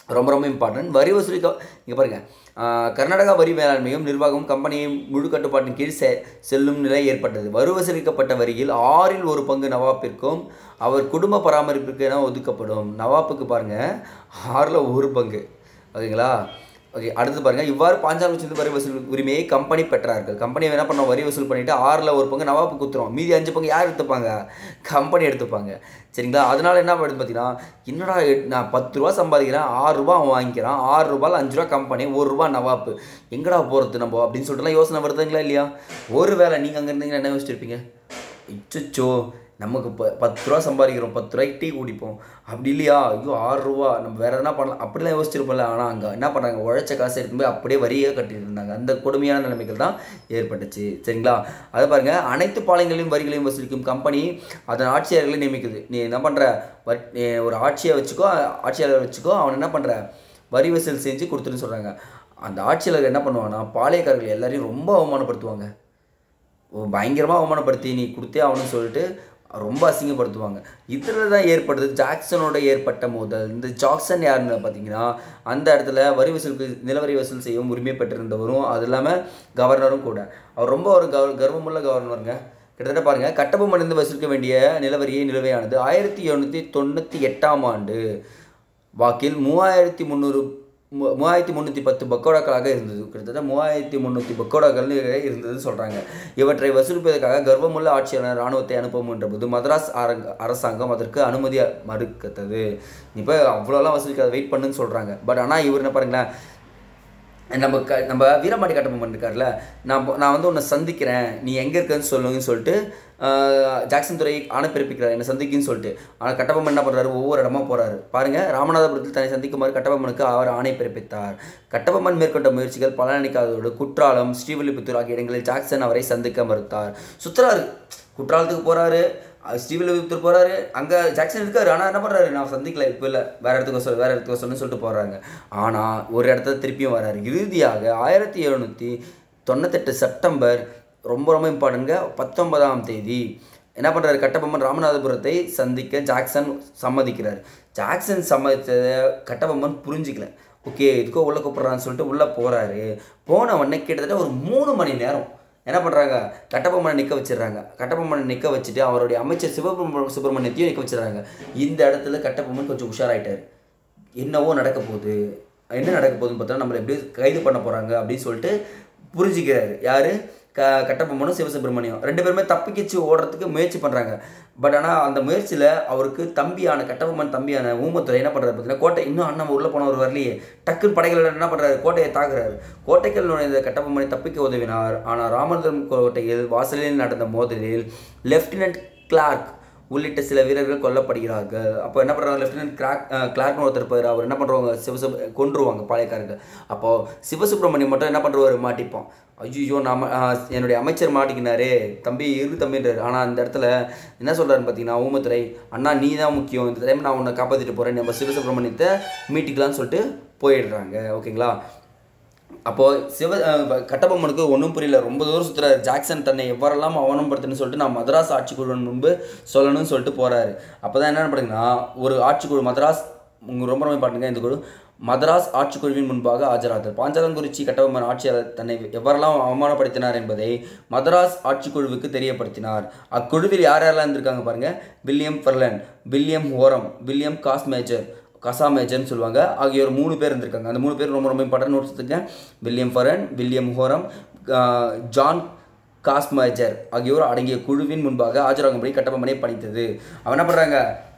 ரொம்ப ரொம்ப இம்பார்ட்டன்ட் வரி வசூலிக்க இங்கே பாருங்கள் கர்நாடகா வரி மேலாண்மையும் நிர்வாகமும் கம்பெனியும் முழு கட்டுப்பாட்டின் கீழ் செ செல்லும் நிலை ஏற்பட்டது வரி வசூலிக்கப்பட்ட வரியில் ஆறில் ஒரு பங்கு நவாப்பிற்கும் அவர் குடும்ப பராமரிப்பிற்கு என ஒதுக்கப்படும் நவாப்புக்கு பாருங்கள் ஆறில் ஒரு பங்கு ஓகேங்களா ஓகே அடுத்து பாருங்கள் இவ்வாறு பாஞ்சாலம் லட்சத்து வரி வசூல் உரிமையை கம்பெனி பெற்றார்கள் கம்பெனி என்ன பண்ண வரி வசூல் பண்ணிவிட்டு ஆறில் ஒரு பங்கு நவாப்பு குத்துரும் மீதி அஞ்சு பங்கு யார் எடுத்துப்பாங்க கம்பெனி எடுத்துப்பாங்க சரிங்களா அதனால என்ன பண்ணுது பார்த்தீங்கன்னா என்னடா எட்- நான் பத்து ரூபா சம்பாதிக்கிறேன் ஆறு ரூபா அவன் வாங்கிக்கிறான் ஆறு ரூபாயில் அஞ்சு ரூபா கம்பெனி ஒரு ரூபா நவாப்பு எங்கடா போகிறது நம்ம அப்படின்னு சொல்லிட்டுலாம் யோசனை வருதுங்களா இல்லையா ஒரு வேளை நீங்கள் அங்கே இருந்தீங்கன்னா என்ன யோசிச்சிருப்பீங்க இச்சோ நமக்கு ப பத்து ரூபா சம்பாதிக்கிறோம் பத்து ரூபாய்க்கு டீ குடிப்போம் அப்படி இல்லையா ஐயோ ஆறு ரூபா நம்ம வேறு எதனா பண்ணலாம் அப்படிலாம் யோசிச்சிருப்போம்ல ஆனால் அங்கே என்ன பண்ணுறாங்க உழைச்ச காசை எடுத்து போய் அப்படியே வரியே கட்டிட்டு இருந்தாங்க அந்த கொடுமையான நிலைமைகள் தான் ஏற்பட்டுச்சு சரிங்களா அதை பாருங்கள் அனைத்து பாளையங்களையும் வரிகளையும் வசூலிக்கும் கம்பெனி அதன் ஆட்சியாளர்களை நியமிக்குது நீ என்ன பண்ணுற வரி நீ ஒரு ஆட்சியை வச்சுக்கோ ஆட்சியாளர் வச்சுக்கோ அவன் என்ன பண்ணுற வரி வசூல் செஞ்சு கொடுத்துருன்னு சொல்கிறாங்க அந்த ஆட்சியாளர் என்ன பண்ணுவாங்கன்னா பாளையக்காரர்கள் எல்லாரையும் ரொம்ப அவமானப்படுத்துவாங்க பயங்கரமாக அவமானப்படுத்தி நீ கொடுத்தே ஆகணும்னு சொல்லிட்டு ரொம்ப அசிங்கப்படுத்துவாங்க இதில் தான் ஏற்படுது ஜாக்சனோட ஏற்பட்ட மோதல் இந்த ஜாக்சன் யாருன்னு பார்த்தீங்கன்னா அந்த இடத்துல வரி வசூலுக்கு நிலவரி வசூல் செய்யவும் உரிமை பெற்றிருந்தவரும் அது இல்லாமல் கவர்னரும் கூட அவர் ரொம்ப ஒரு கவ கர்வமுள்ள கவர்னருங்க கிட்டத்தட்ட பாருங்கள் கட்டபொம்மனிருந்து வசூலிக்க வேண்டிய நிலவரியை நிலுவையானது ஆயிரத்தி எழுநூற்றி தொண்ணூற்றி எட்டாம் ஆண்டு வாக்கில் மூவாயிரத்தி முந்நூறு மூ- மூவாயிரத்தி முந்நூற்றி பத்து பக்கோடாக்களாக இருந்தது கிட்டத்தட்ட மூவாயிரத்தி முந்நூற்றி பக்கோடாக்கள் இருந்தது சொல்கிறாங்க இவற்றை வசூலிப்பதற்காக கர்வமுள்ள ஆட்சியாளர் இராணுவத்தை அனுப்பவும் என்றபோது மദ്രാஸ் அரங்க அரசாங்கம் அதற்கு அனுமதி மறுக்கத்தது இப்போ அவ்வளோலாம் வசூலிக்காத வெயிட் பண்ணுன்னு சொல்கிறாங்க பட் ஆனால் இவர் என்ன பாருங்களேன் நம்ம க நம்ம வீரமாடி கட்டபொம்மன் இருக்கார்ல நான் போ- நான் வந்து உன்னை சந்திக்கிறேன் நீ எங்கே இருக்கன்னு சொல்லுங்கன்னு சொல்லிட்டு ஆஹ், ஜாக்சன் துறை ஆணை பிறப்பிக்கிறார் என்னை சந்திக்குன்னு சொல்லிட்டு ஆனால் கட்டபொம்மன் என்ன பண்ணுறாரு ஒவ்வொரு இடமா போகிறாரு பாருங்கள் ராமநாதபுரத்தில் தன்னை சந்திக்குமாறு கட்டபொம்மனுக்கு அவர் ஆணை பிறப்பித்தார் கட்டபொம்மன் மேற்கொண்ட முயற்சிகள் பலனளிக்காததோடு குற்றாலம் ஸ்ரீவில்லிபுத்தூர் ஆகிய இடங்களில் ஜாக்சன் அவரை சந்திக்க மறுத்தார் சுற்றுறாரு குற்றாலத்துக்கு போகிறாரு ஸ்ரீவில்லிபுத்தூர் போகிறாரு அங்கே ஜாக்சன் இருக்காரு ஆனால் என்ன பண்ணுறாரு நான் சந்திக்கல இப்போ இல்லை வேறு இடத்துக்கு சொல் வேறு இடத்துக்கு சொல்லுன்னு சொல்லிட்டு போகிறாங்க ஆனால் ஒரு இடத்துல திருப்பியும் வராரு இறுதியாக ஆயிரத்தி எழுநூற்றி தொண்ணூத்தெட்டு செப்டம்பர் ரொம்ப ரொம்ப இம்பார்ட்டன்ங்க பத்தொன்பதாம் தேதி என்ன பண்ணுறாரு கட்டபொம்மன் ராமநாதபுரத்தை சந்திக்க ஜாக்சன் சம்மதிக்கிறார் ஜாக்சன் சம்மதித்ததை கட்டபொம்மன் புரிஞ்சிக்கல ஓகே இதுக்கோ உள்ளே கூப்பிட்றான்னு சொல்லிட்டு உள்ளே போகிறாரு போன உடனே கிட்டத்தட்ட ஒரு மூணு மணி நேரம் என்ன பண்ணுறாங்க கட்டபொம்மனை நிற்க வச்சிடுறாங்க கட்டபொம்மனை நிற்க வச்சுட்டு அவருடைய அமைச்சர் சிவபெரும சுப்பிரமணியத்தையும் நிற்க வச்சிடுறாங்க இந்த இடத்துல கட்டபொம்மன் கொஞ்சம் உஷாராயிட்டார் என்னவோ நடக்க போகுது என்ன நடக்க போகுதுன்னு பார்த்தா நம்மளை எப்படி கைது பண்ண போகிறாங்க அப்படின்னு சொல்லிட்டு புரிஞ்சுக்கிறாரு யார் க கட்டபொம்மனும் சிவசுப்பிரமணியம் ரெண்டு பேருமே தப்பிக்கிச்சு ஓடுறதுக்கு முயற்சி பண்ணுறாங்க பட் ஆனால் அந்த முயற்சியில் அவருக்கு தம்பியான கட்டபொம்மன் தம்பியான ஊமத்துறை என்ன பண்ணுறாரு பார்த்தீங்கன்னா கோட்டை இன்னும் அண்ணன் உள்ளே போனவர் வரலையே டக்குன்னு படைகள் என்ன பண்ணுறாரு கோட்டையை தாக்குறாரு கோட்டைக்குள் நுழைந்த கட்டபொம்மனை தப்பிக்க உதவினார் ஆனால் ராமநாதபுரம் கோட்டையில் வாசலில் நடந்த மோதலில் லெப்டினன்ட் கிளார்க் உள்ளிட்ட சில வீரர்கள் கொல்லப்படுகிறார்கள் அப்போ என்ன பண்ணுறாங்க லெப்டினன்ட் கிளாக் கிளார்க்னு ஒருத்தர் இருப்பார் அவர் என்ன பண்ணுறவங்க சிவசுப் கொன்றுவாங்க பாளையக்காரர்கள் அப்போது சிவசுப்ரமணியம் மட்டும் என்ன பண்ணுறவர் மாட்டிப்போம் ஐயோ நாம ஆஹ், என்னுடைய அமைச்சர் மாட்டிக்கினாரே தம்பி இரு தம்பின்றார் ஆனால் அந்த இடத்துல என்ன சொல்கிறாருன்னு பார்த்தீங்கன்னா ஊமத்துறை அண்ணா நீ தான் முக்கியம் இந்த டைம் நான் உன்னை காப்பாற்றிட்டு போகிறேன் நம்ம சிவசுப்ரமணியத்தை மீட்டிக்கலாம்னு சொல்லிட்டு போயிடுறாங்க ஓகேங்களா அப்போது சிவ அஹ் ப- கட்டபொம்மனுக்கு ஒன்றும் புரியல ரொம்ப தூரம் சுற்றுறாரு ஜாக்சன் தன்னை எவ்வாறெல்லாம் அவமானப்படுத்துன்னு சொல்லிட்டு நான் மதராஸ் ஆட்சிக்குழுவின் முன்பு சொல்லணும்னு சொல்லிட்டு போகிறாரு அப்போ தான் என்ன பண்ணுறீங்கன்னா ஒரு ஆட்சிக்குழு மதராஸ் உங்க ரொம்ப ரொம்ப பாட்டுங்க இந்த குழு மதராஸ் ஆட்சிக்குழுவின் முன்பாக ஆஜராதல் பாஞ்சாலங்குறிச்சி கட்டபொம்மன் ஆட்சியாளர் தன்னை எவ்வாறெல்லாம் அவமானப்படுத்தினார் என்பதை மதராஸ் ஆட்சிக்குழுவுக்கு தெரியப்படுத்தினார் அக்குழுவில் யார் யாரெல்லாம் இருந்திருக்காங்க பாருங்க வில்லியம் ஃபெர்லன் வில்லியம் ஹோரம் வில்லியம் காஸ் மேஜர் கசா மேஜர்னு சொல்லுவாங்க ஆகியோர் மூணு பேர் இருந்திருக்காங்க அந்த மூணு பேர் ரொம்ப ரொம்ப இம்பார்ட்டன்ட் நோட்ஸ் எடுத்துக்கங்க வில்லியம் ஃபரன் வில்லியம் ஹோரம் ஆஹ், ஜான் காஸ்மேஜர் ஆகியோர் அடங்கிய குழுவின் முன்பாக ஆஜராகும்படி கட்டபொம்மனை பணித்தது அவன் என்ன பண்ணுறாங்க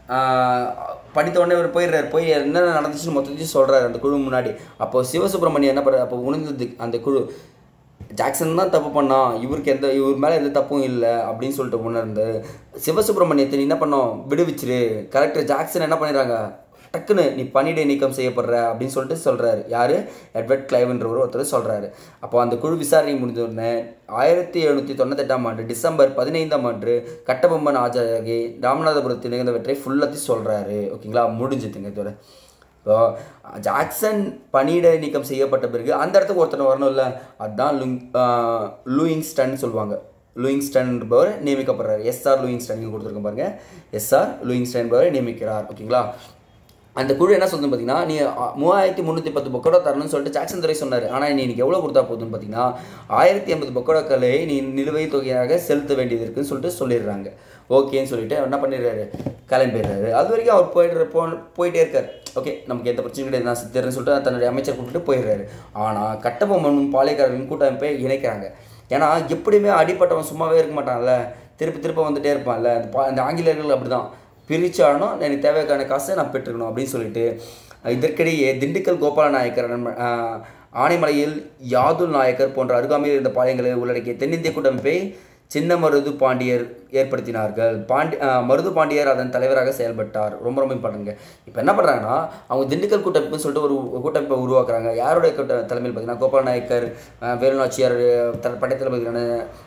படித்த உடனே இவர் போயிடுறாரு போய் என்ன நடந்துச்சுன்னு மொத்தத்தையும் சொல்கிறாரு அந்த குழு முன்னாடி அப்போ சிவசுப்ரமணியம் என்ன பண்ணுறாரு அப்போ உணர்ந்தது அந்த குழு ஜாக்சன் தான் தப்பு பண்ணான் இவருக்கு எந்த இவர் மேலே எந்த தப்பும் இல்லை அப்படின்னு சொல்லிட்டு உணர்ந்து சிவசுப்ரமணியத்தை நீ என்ன பண்ணோம் விடுவிச்சிரு கரெக்டர் ஜாக்சன் என்ன பண்ணிடுறாங்க டக்குன்னு நீ பணியிடை நீக்கம் செய்யப்படுற அப்படின்னு சொல்லிட்டு சொல்கிறாரு யார் எட்வர்ட் கிளைவ்ன்றவர் ஒருத்தர் சொல்கிறாரு அப்போ அந்த குழு விசாரணை முடிஞ்ச உடனே ஆயிரத்தி எழுநூற்றி தொண்ணூத்தெட்டாம் ஆண்டு டிசம்பர் பதினைந்தாம் ஆண்டு கட்டபொம்மன் ஆஜராகி ராமநாதபுரத்தில் நிகழ்ந்தவற்றை ஃபுல்லாத்தையும் சொல்கிறாரு ஓகேங்களா முடிஞ்சுதுங்க இதோட இப்போ ஜாக்சன் பணியிட நீக்கம் செய்யப்பட்ட பிறகு அந்த இடத்துக்கு ஒருத்தர் வரணும்ல அதுதான் லுங் ஆஹ் லூயிங்ஸ்டன் சொல்லுவாங்க லூயிங்ஸ்டன் என்பவர் நியமிக்கப்படுறார் எஸ்ஆர் லூயிங்ஸ்டன் இங்கே கொடுத்துருக்கோம் பாருங்க எஸ்ஆர் லூயிங்ஸ்டன் என்பவரை நியமிக்கிறார் ஓகேங்களா அந்த குழு என்ன சொல்லுது பார்த்தீங்கன்னா நீ அ, மூவாயிரத்தி முந்நூற்றி பத்து பொக்கோடா தரணும்னு சொல்லிட்டு ஜாக்சன் துரை சொன்னார் ஆனால் நீ இன்னைக்கு எவ்வளோ கொடுத்தா போதுன்னு பார்த்தீங்கன்னா ஆயிரத்தி ஐம்பது பொக்கோடாக்களை நீ நிலுவைத் தொகையாக செலுத்த வேண்டியது இருக்குன்னு சொல்லிட்டு சொல்லிடுறாங்க ஓகேன்னு சொல்லிட்டு அவர் என்ன பண்ணிடுறாரு கிளம்பிடுறாரு அது வரைக்கும் அவர் போயிடுற போ போயிட்டே இருக்கார் ஓகே நமக்கு எந்த பிரச்சனையும் கிடையாது நான் சித்தர்னு சொல்லிட்டு தன்னுடைய அமைச்சர் கூப்பிட்டு போயிடுறாரு ஆனால் கட்டபொம்மனும் பாளையக்காரர்களும் கூட்டமைப்பை இணைக்கிறாங்க ஏன்னா எப்படியுமே அடிப்பட்டவன் சும்மாவே இருக்க மாட்டான்ல திருப்பி திருப்ப வந்துட்டே இருப்பான்ல அந்த பா அந்த ஆங்கிலேயர்கள் அப்படி தான் பிரிச்சாலும் எனக்கு தேவையான காசை நான் பெற்றுக்கணும் அப்படின்னு சொல்லிட்டு இதற்கிடையே திண்டுக்கல் கோபால நாயக்கர் நம்ம- ஆஹ், ஆனைமலையில் யாதுல் நாயக்கர் போன்ற அருகாமையில் இருந்த பாளையங்களை உள்ளடக்கிய தென்னிந்திய கூட்டமைப்பை சின்ன மருது பாண்டியர் ஏற்படுத்தினார்கள் பாண்டி ஆஹ், மருது பாண்டியர் அதன் தலைவராக செயல்பட்டார் ரொம்ப ரொம்ப இம்பார்ட்டன்ங்க இப்போ என்ன பண்ணுறாங்கன்னா அவங்க திண்டுக்கல் கூட்டமைப்புன்னு சொல்லிட்டு ஒரு கூட்டமைப்பை உருவாக்குறாங்க யாருடைய கூட்ட தலைமையில் பார்த்தீங்கன்னா கோபால நாயக்கர் ஆஹ், வேலுநாச்சியார் த- படைத்தளபதியான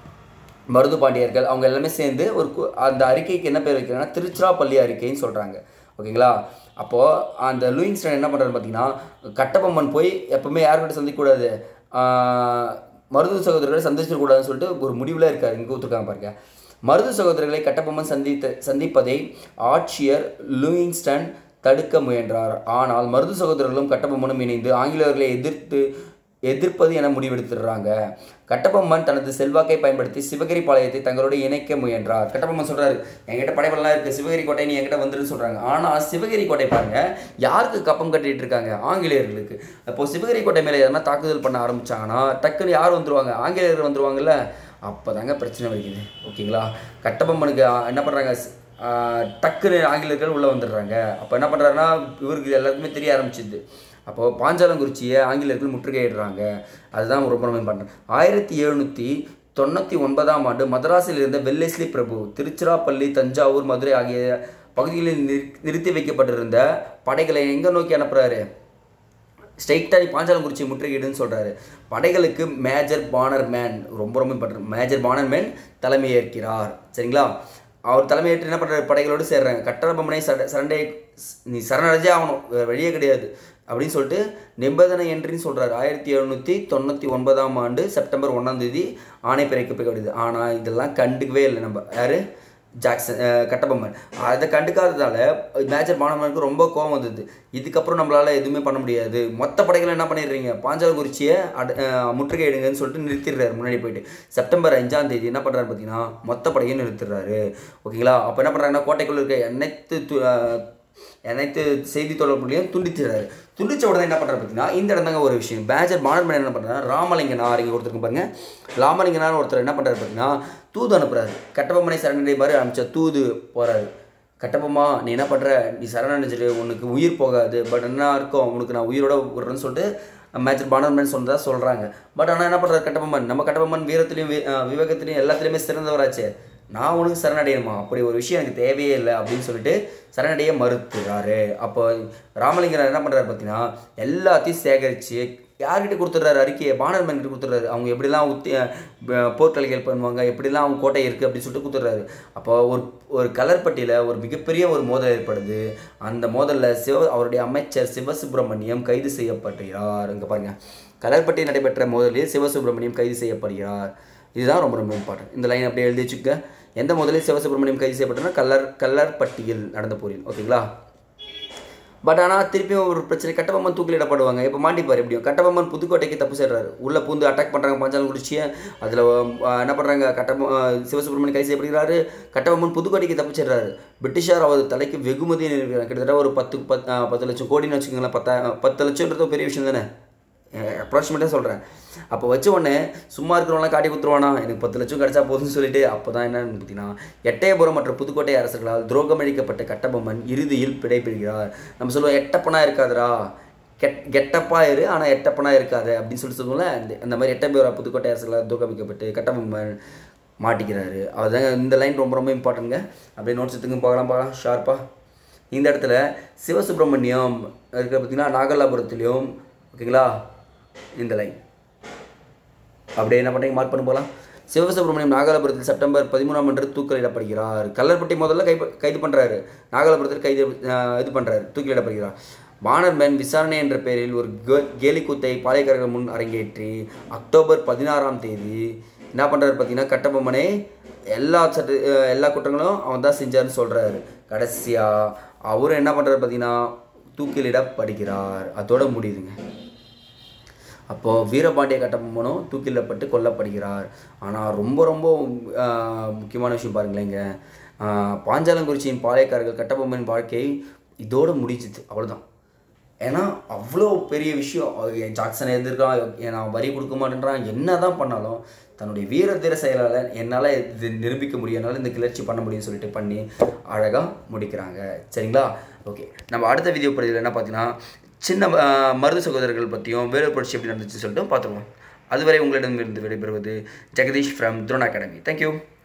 மருது பாண்டியர்கள் அவங்க எல்லாமே சேர்ந்து ஒரு கு- அந்த அறிக்கைக்கு என்ன பேர் வைக்கிறாங்கன்னா திருச்சிராப்பள்ளி அறிக்கைன்னு சொல்கிறாங்க ஓகேங்களா அப்போது அந்த லூயிங்ஸ்டன் என்ன பண்ணுறாரு பார்த்தீங்கன்னா கட்டபொம்மன் போய் எப்பவுமே யார்கிட்ட சந்திக்கக்கூடாது ஆஹ், மருது சகோதரர்களை சந்திச்சிடக்கூடாதுன்னு சொல்லிட்டு ஒரு முடிவில் இருக்கார் இங்கே கொடுத்துருக்காங்க பாருங்க மருது சகோதரர்களை கட்டபொம்மன் சந்தித்த சந்திப்பதை ஆட்சியர் லூயிங்ஸ்டன் தடுக்க முயன்றார் ஆனால் மருது சகோதரர்களும் கட்டபொம்மனும் இணைந்து ஆங்கிலேயர்களை எதிர்த்து எதிர்ப்பது என முடிவெடுத்துடுறாங்க கட்டபொம்மன் தனது செல்வாக்கை பயன்படுத்தி சிவகிரி பாளையத்தை தங்களோடு இணைக்க முயன்றார் கட்டபொம்மன் சொல்றாரு என்கிட்ட படைபலலாம் இருக்கு சிவகிரி கோட்டை நீ என்கிட்ட வந்துருன்னு சொல்றாங்க ஆனா சிவகிரி கோட்டை பாருங்க யாருக்கு கப்பம் கட்டிட்டு இருக்காங்க ஆங்கிலேயர்களுக்கு அப்போ சிவகிரி கோட்டை மேலே எதனா தாக்குதல் பண்ண ஆரம்பிச்சாங்கன்னா டக்குன்னு யார் வந்துருவாங்க ஆங்கிலேயர்கள் வந்துருவாங்கல்ல அப்போதாங்க பிரச்சனை வைக்குது ஓகேங்களா கட்டபொம்மனுக்கு ஆ, என்ன பண்றாங்க ஸ்- ஆ, டக்குன்னு ஆங்கிலேயர்கள் உள்ளே வந்துடுறாங்க அப்போ என்ன பண்ணுறாருன்னா இவருக்கு எல்லாருக்குமே தெரிய ஆரம்பிச்சிது அப்போது பாஞ்சாலங்குறிச்சியை ஆங்கிலேயர்கள் முற்றுகையிடுறாங்க அதுதான் ரொம்ப ரொம்ப இம்பார்ட்டன்ட் ஆயிரத்தி எழுநூற்றி தொண்ணூற்றி ஒன்பதாம் ஆண்டு மதராஸில் இருந்த வெள்ளேஸ்லி பிரபு திருச்சிராப்பள்ளி தஞ்சாவூர் மதுரை ஆகிய பகுதிகளில் நிறு- நிறுத்தி வைக்கப்பட்டிருந்த படைகளை எங்கே நோக்கி அனுப்புகிறாரு ஸ்ட்ரைட்டாக பாஞ்சாலங்குறிச்சி முற்றுகையிடுன்னு சொல்கிறாரு படைகளுக்கு மேஜர் பானர் மேன் ரொம்ப ரொம்ப இம்பார்ட்டன்ட் மேஜர் பானர் மேன் தலைமை ஏற்கிறார் சரிங்களா அவர் தலைமையேற்று என்ன பண்ணுறாரு படைகளோடு சேர்றாங்க கட்டரபொம்மனை சர சரண்டை நீ சரணடைஞ்சே ஆகணும் வேறு வழியே கிடையாது அப்படின்னு சொல்லிட்டு நிபந்தனை என்றின்னு சொல்கிறாரு ஆயிரத்தி எழுநூற்றி தொண்ணூற்றி ஒன்பதாம் ஆண்டு செப்டம்பர் ஒன்றாம் தேதி ஆணை பிறக்கப்படுது ஆனால் இதெல்லாம் கண்டுக்கவே இல்லை நம்ம யார் ஜாக்சன் அஹ், கட்டபொம்மன் அதை கண்டுக்காததால மேஜர் மாணவனுக்கு ரொம்ப கோவம் வந்தது இதுக்கப்புறம் நம்மளால எதுவுமே பண்ண முடியாது மொத்த படைகளை என்ன பண்ணிடுறீங்க பாஞ்சாலங்குறிச்சியை அட அஹ், முற்றுகையிடுங்கன்னு சொல்லிட்டு நிறுத்திடுறாரு முன்னாடி போயிட்டு செப்டம்பர் அஞ்சாம் தேதி என்ன பண்ணுறாரு பார்த்தீங்கன்னா மொத்த படையும் நிறுத்திடுறாரு ஓகேங்களா அப்போ என்ன பண்ணுறாங்கன்னா கோட்டைக்குள்ள இருக்க அனைத்து து- அஹ், அனைத்து செய்தி தொடர்புகளையும் துண்டிச்சிடுறாரு துண்டிச்ச உடனே என்ன பண்ணுறாரு பார்த்தீங்கன்னா இந்த இடம் தாங்க ஒரு விஷயம் பேஜர் மாணவன் என்ன பண்ணுறாரு ராமலிங்கனார் இங்கே ஒருத்தருக்கு பாருங்க ராமலிங்கனார் ஒருத்தர் என்ன பண்ணுறாரு பார்த்தீங்கன்னா தூது அனுப்புறாரு கட்டபொம்மனை சரணடை மாதிரி அனுப்பிச்ச தூது போகிறாரு கட்டபொம்மா நீ என்ன பண்ணுற நீ சரணடைஞ்சிட்டு உனக்கு உயிர் போகாது பட் என்ன இருக்கும் உனக்கு நான் உயிரோட விடுறேன்னு சொல்லிட்டு மேஜர் பானர்மேன் சொன்னதா சொல்கிறாங்க பட் ஆனால் என்ன பண்ணுறாரு கட்டபொம்மன் நம்ம கட்டபொம்மன் வீரத்துலையும் வி- அஹ் விவேகத்துலையும் எல்லாத்துலேயுமே சிறந்தவராச்சே நான் உனக்கு சரணடையணுமா அப்படி ஒரு விஷயம் எனக்கு தேவையே இல்லை அப்படின்னு சொல்லிட்டு சரணடைய மறுத்துறாரு அப்போ ராமலிங்கர் என்ன பண்ணுறாரு பார்த்தீங்கன்னா எல்லாத்தையும் சேகரித்து யார்கிட்ட கொடுத்துட்றாரு அறிக்கையை பானர்மேன் கிட்ட கொடுத்துட்றாரு அவங்க எப்படிலாம் உத்தி அஹ் போர்க்கலைகள் பண்ணுவாங்க எப்படிலாம் அவங்க கோட்டை இருக்குது அப்படின்னு சொல்லிட்டு கொடுத்துட்றாரு அப்போ ஒரு ஒரு கலர்பட்டியில் ஒரு மிகப்பெரிய ஒரு மோதல் ஏற்படுது அந்த மோதலில் சிவ அவருடைய அமைச்சர் சிவசுப்பிரமணியம் கைது செய்யப்படுகிறார் இங்கே பாருங்க கலர்பட்டி நடைபெற்ற மோதலில் சிவசுப்பிரமணியம் கைது செய்யப்படுகிறார் இதுதான் ரொம்ப ரொம்ப இம்பார்ட்டன்ட் இந்த லைன் அப்படியே எழுதி வச்சுக்க எந்த முதலில் சிவசுப்பிரமணியம் கைது செய்யப்பட்டனா கல்லர் கல்லர்பட்டியில் நடந்த போரில் ஓகேங்களா பட் ஆனால் திருப்பியும் ஒரு பிரச்சனை கட்டபொம்மன் தூக்கிலிடப்படுவாங்க இப்போ மாட்டிப்பார் எப்படியும் கட்டபொம்மன் புதுக்கோட்டைக்கு தப்பு செய்கிறாரு உள்ளே பூந்து அட்டாக் பண்ணுறாங்க பாஞ்சாலங்குறிச்சியை அதில் என்ன பண்ணுறாங்க கட்டபொ அஹ் சிவசுப்பிரமணியம் கைது செய்யப்படுகிறாரு கட்டபொம்மன் புதுக்கோட்டைக்கு தப்பு செய்கிறாரு பிரிட்டிஷார் அவர் தலைக்கு வெகுமதி நிறுவிக்கிறார். கிட்டத்தட்ட ஒரு பத்து பத் அஹ் பத்து லட்சம் கோடின்னு வச்சுக்கோங்களேன் பத்தா பத்து லட்சம்ன்றது ஒரு பெரிய விஷயம் தானே அப்ராக்சிமேட்டாக சொல்கிறேன் அப்போ வச்ச உடனே சும்மா இருக்கிறவங்களாம் காட்டி குத்துருவானா எனக்கு பத்து லட்சம் கிடைச்சா போதும்னு சொல்லிட்டு அப்போ தான் என்னன்னு பார்த்தீங்கன்னா எட்டயபுரம் மற்றும் புதுக்கோட்டை அரசர்களால் துரோகமளிக்கப்பட்ட கட்டபொம்மன் இறுதியில் பிடைபெறுகிறார் நம்ம சொல்லுவோம் எட்டப்பனா இருக்காதுடா கெட் கெட்டப்பா இரு ஆனால் எட்டப்பனா இருக்காது அப்படின்னு சொல்லி சொல்லுவோம்ல அந்த அந்த மாதிரி எட்டயபுரம் புதுக்கோட்டை அரசர்களால் துரோகமிக்கப்பட்டு கட்டபொம்மன் மாட்டிக்கிறாரு அதுதாங்க இந்த லைன் ரொம்ப ரொம்ப இம்பார்ட்டன்ட்ங்க அப்படியே நோட்ஸ் எடுத்துங்க பார்க்கலாம் பார்க்கலாம் ஷார்ப்பாக இந்த இடத்துல சிவசுப்பிரமணியம் இருக்கிற பார்த்தீங்கன்னா நாகலாபுரத்துலேயும் ஓகேங்களா இந்த லைன் அப்படியே என்ன பண்ணுறீங்க மார்க் பண்ண போகலாம் சிவசுப்பிரமணியம் நாகலாபுரத்தில் செப்டம்பர் பதிமூணாம் அன்று தூக்கிலிடப்படுகிறார் கல்லர்பட்டி முதல்ல கை கைது பண்ணுறாரு நாகலாபுரத்தில் கைது அஹ், இது பண்ணுறாரு தூக்கிலிடப்படுகிறார் பானர்மேன் விசாரணை என்ற பெயரில் ஒரு கே- கேலிக்கூத்தை பாளையக்காரர்கள் முன் அரங்கேற்றி அக்டோபர் பதினாறாம் தேதி என்ன பண்ணுறாரு பார்த்தீங்கன்னா கட்டபொம்மனே எல்லா சட்ட அஹ், எல்லா குற்றங்களும் அவன் தான் செஞ்சாருன்னு சொல்கிறாரு கடைசியாக அவரும் என்ன பண்ணுறாரு பார்த்தீங்கன்னா தூக்கிலிடப்படுகிறார் அதோட முடியுதுங்க அப்போது வீரபாண்டிய கட்டபொம்மனும் தூக்கிலிடப்பட்டு கொல்லப்படுகிறார் ஆனால் ரொம்ப ரொம்ப ஆஹ், முக்கியமான விஷயம் பாருங்களேங்க ஆஹ், பாஞ்சாலங்குறிச்சியின் பாளையக்காரர்கள் கட்டபொம்மன் வாழ்க்கை இதோட முடிஞ்சுது அவ்வளோதான் ஏன்னா அவ்வளோ பெரிய விஷயம் அவன் ஜாக்சன் எதிர்க்கான் நான் வரி கொடுக்க மாட்டேன்றான் என்ன தான் பண்ணாலும் தன்னுடைய வீர தீர செயலால் என்னால் இது நிரூபிக்க முடியும் என்னால் இந்த கிளர்ச்சி பண்ண முடியும்னு சொல்லிட்டு பண்ணி அழகாக முடிக்கிறாங்க சரிங்களா ஓகே நம்ம அடுத்த வீடியோ பதிவில் என்ன பார்த்தீங்கன்னா சின்ன ஆஹ், மருது சகோதரர்கள் பற்றியும் வேலூர் புரட்சி எப்படி நடந்துச்சு சொல்லிட்டு பார்த்துருவோம் அதுவரை உங்களிடமிருந்து விடைபெறுவது Jagadish from Dron academy thank you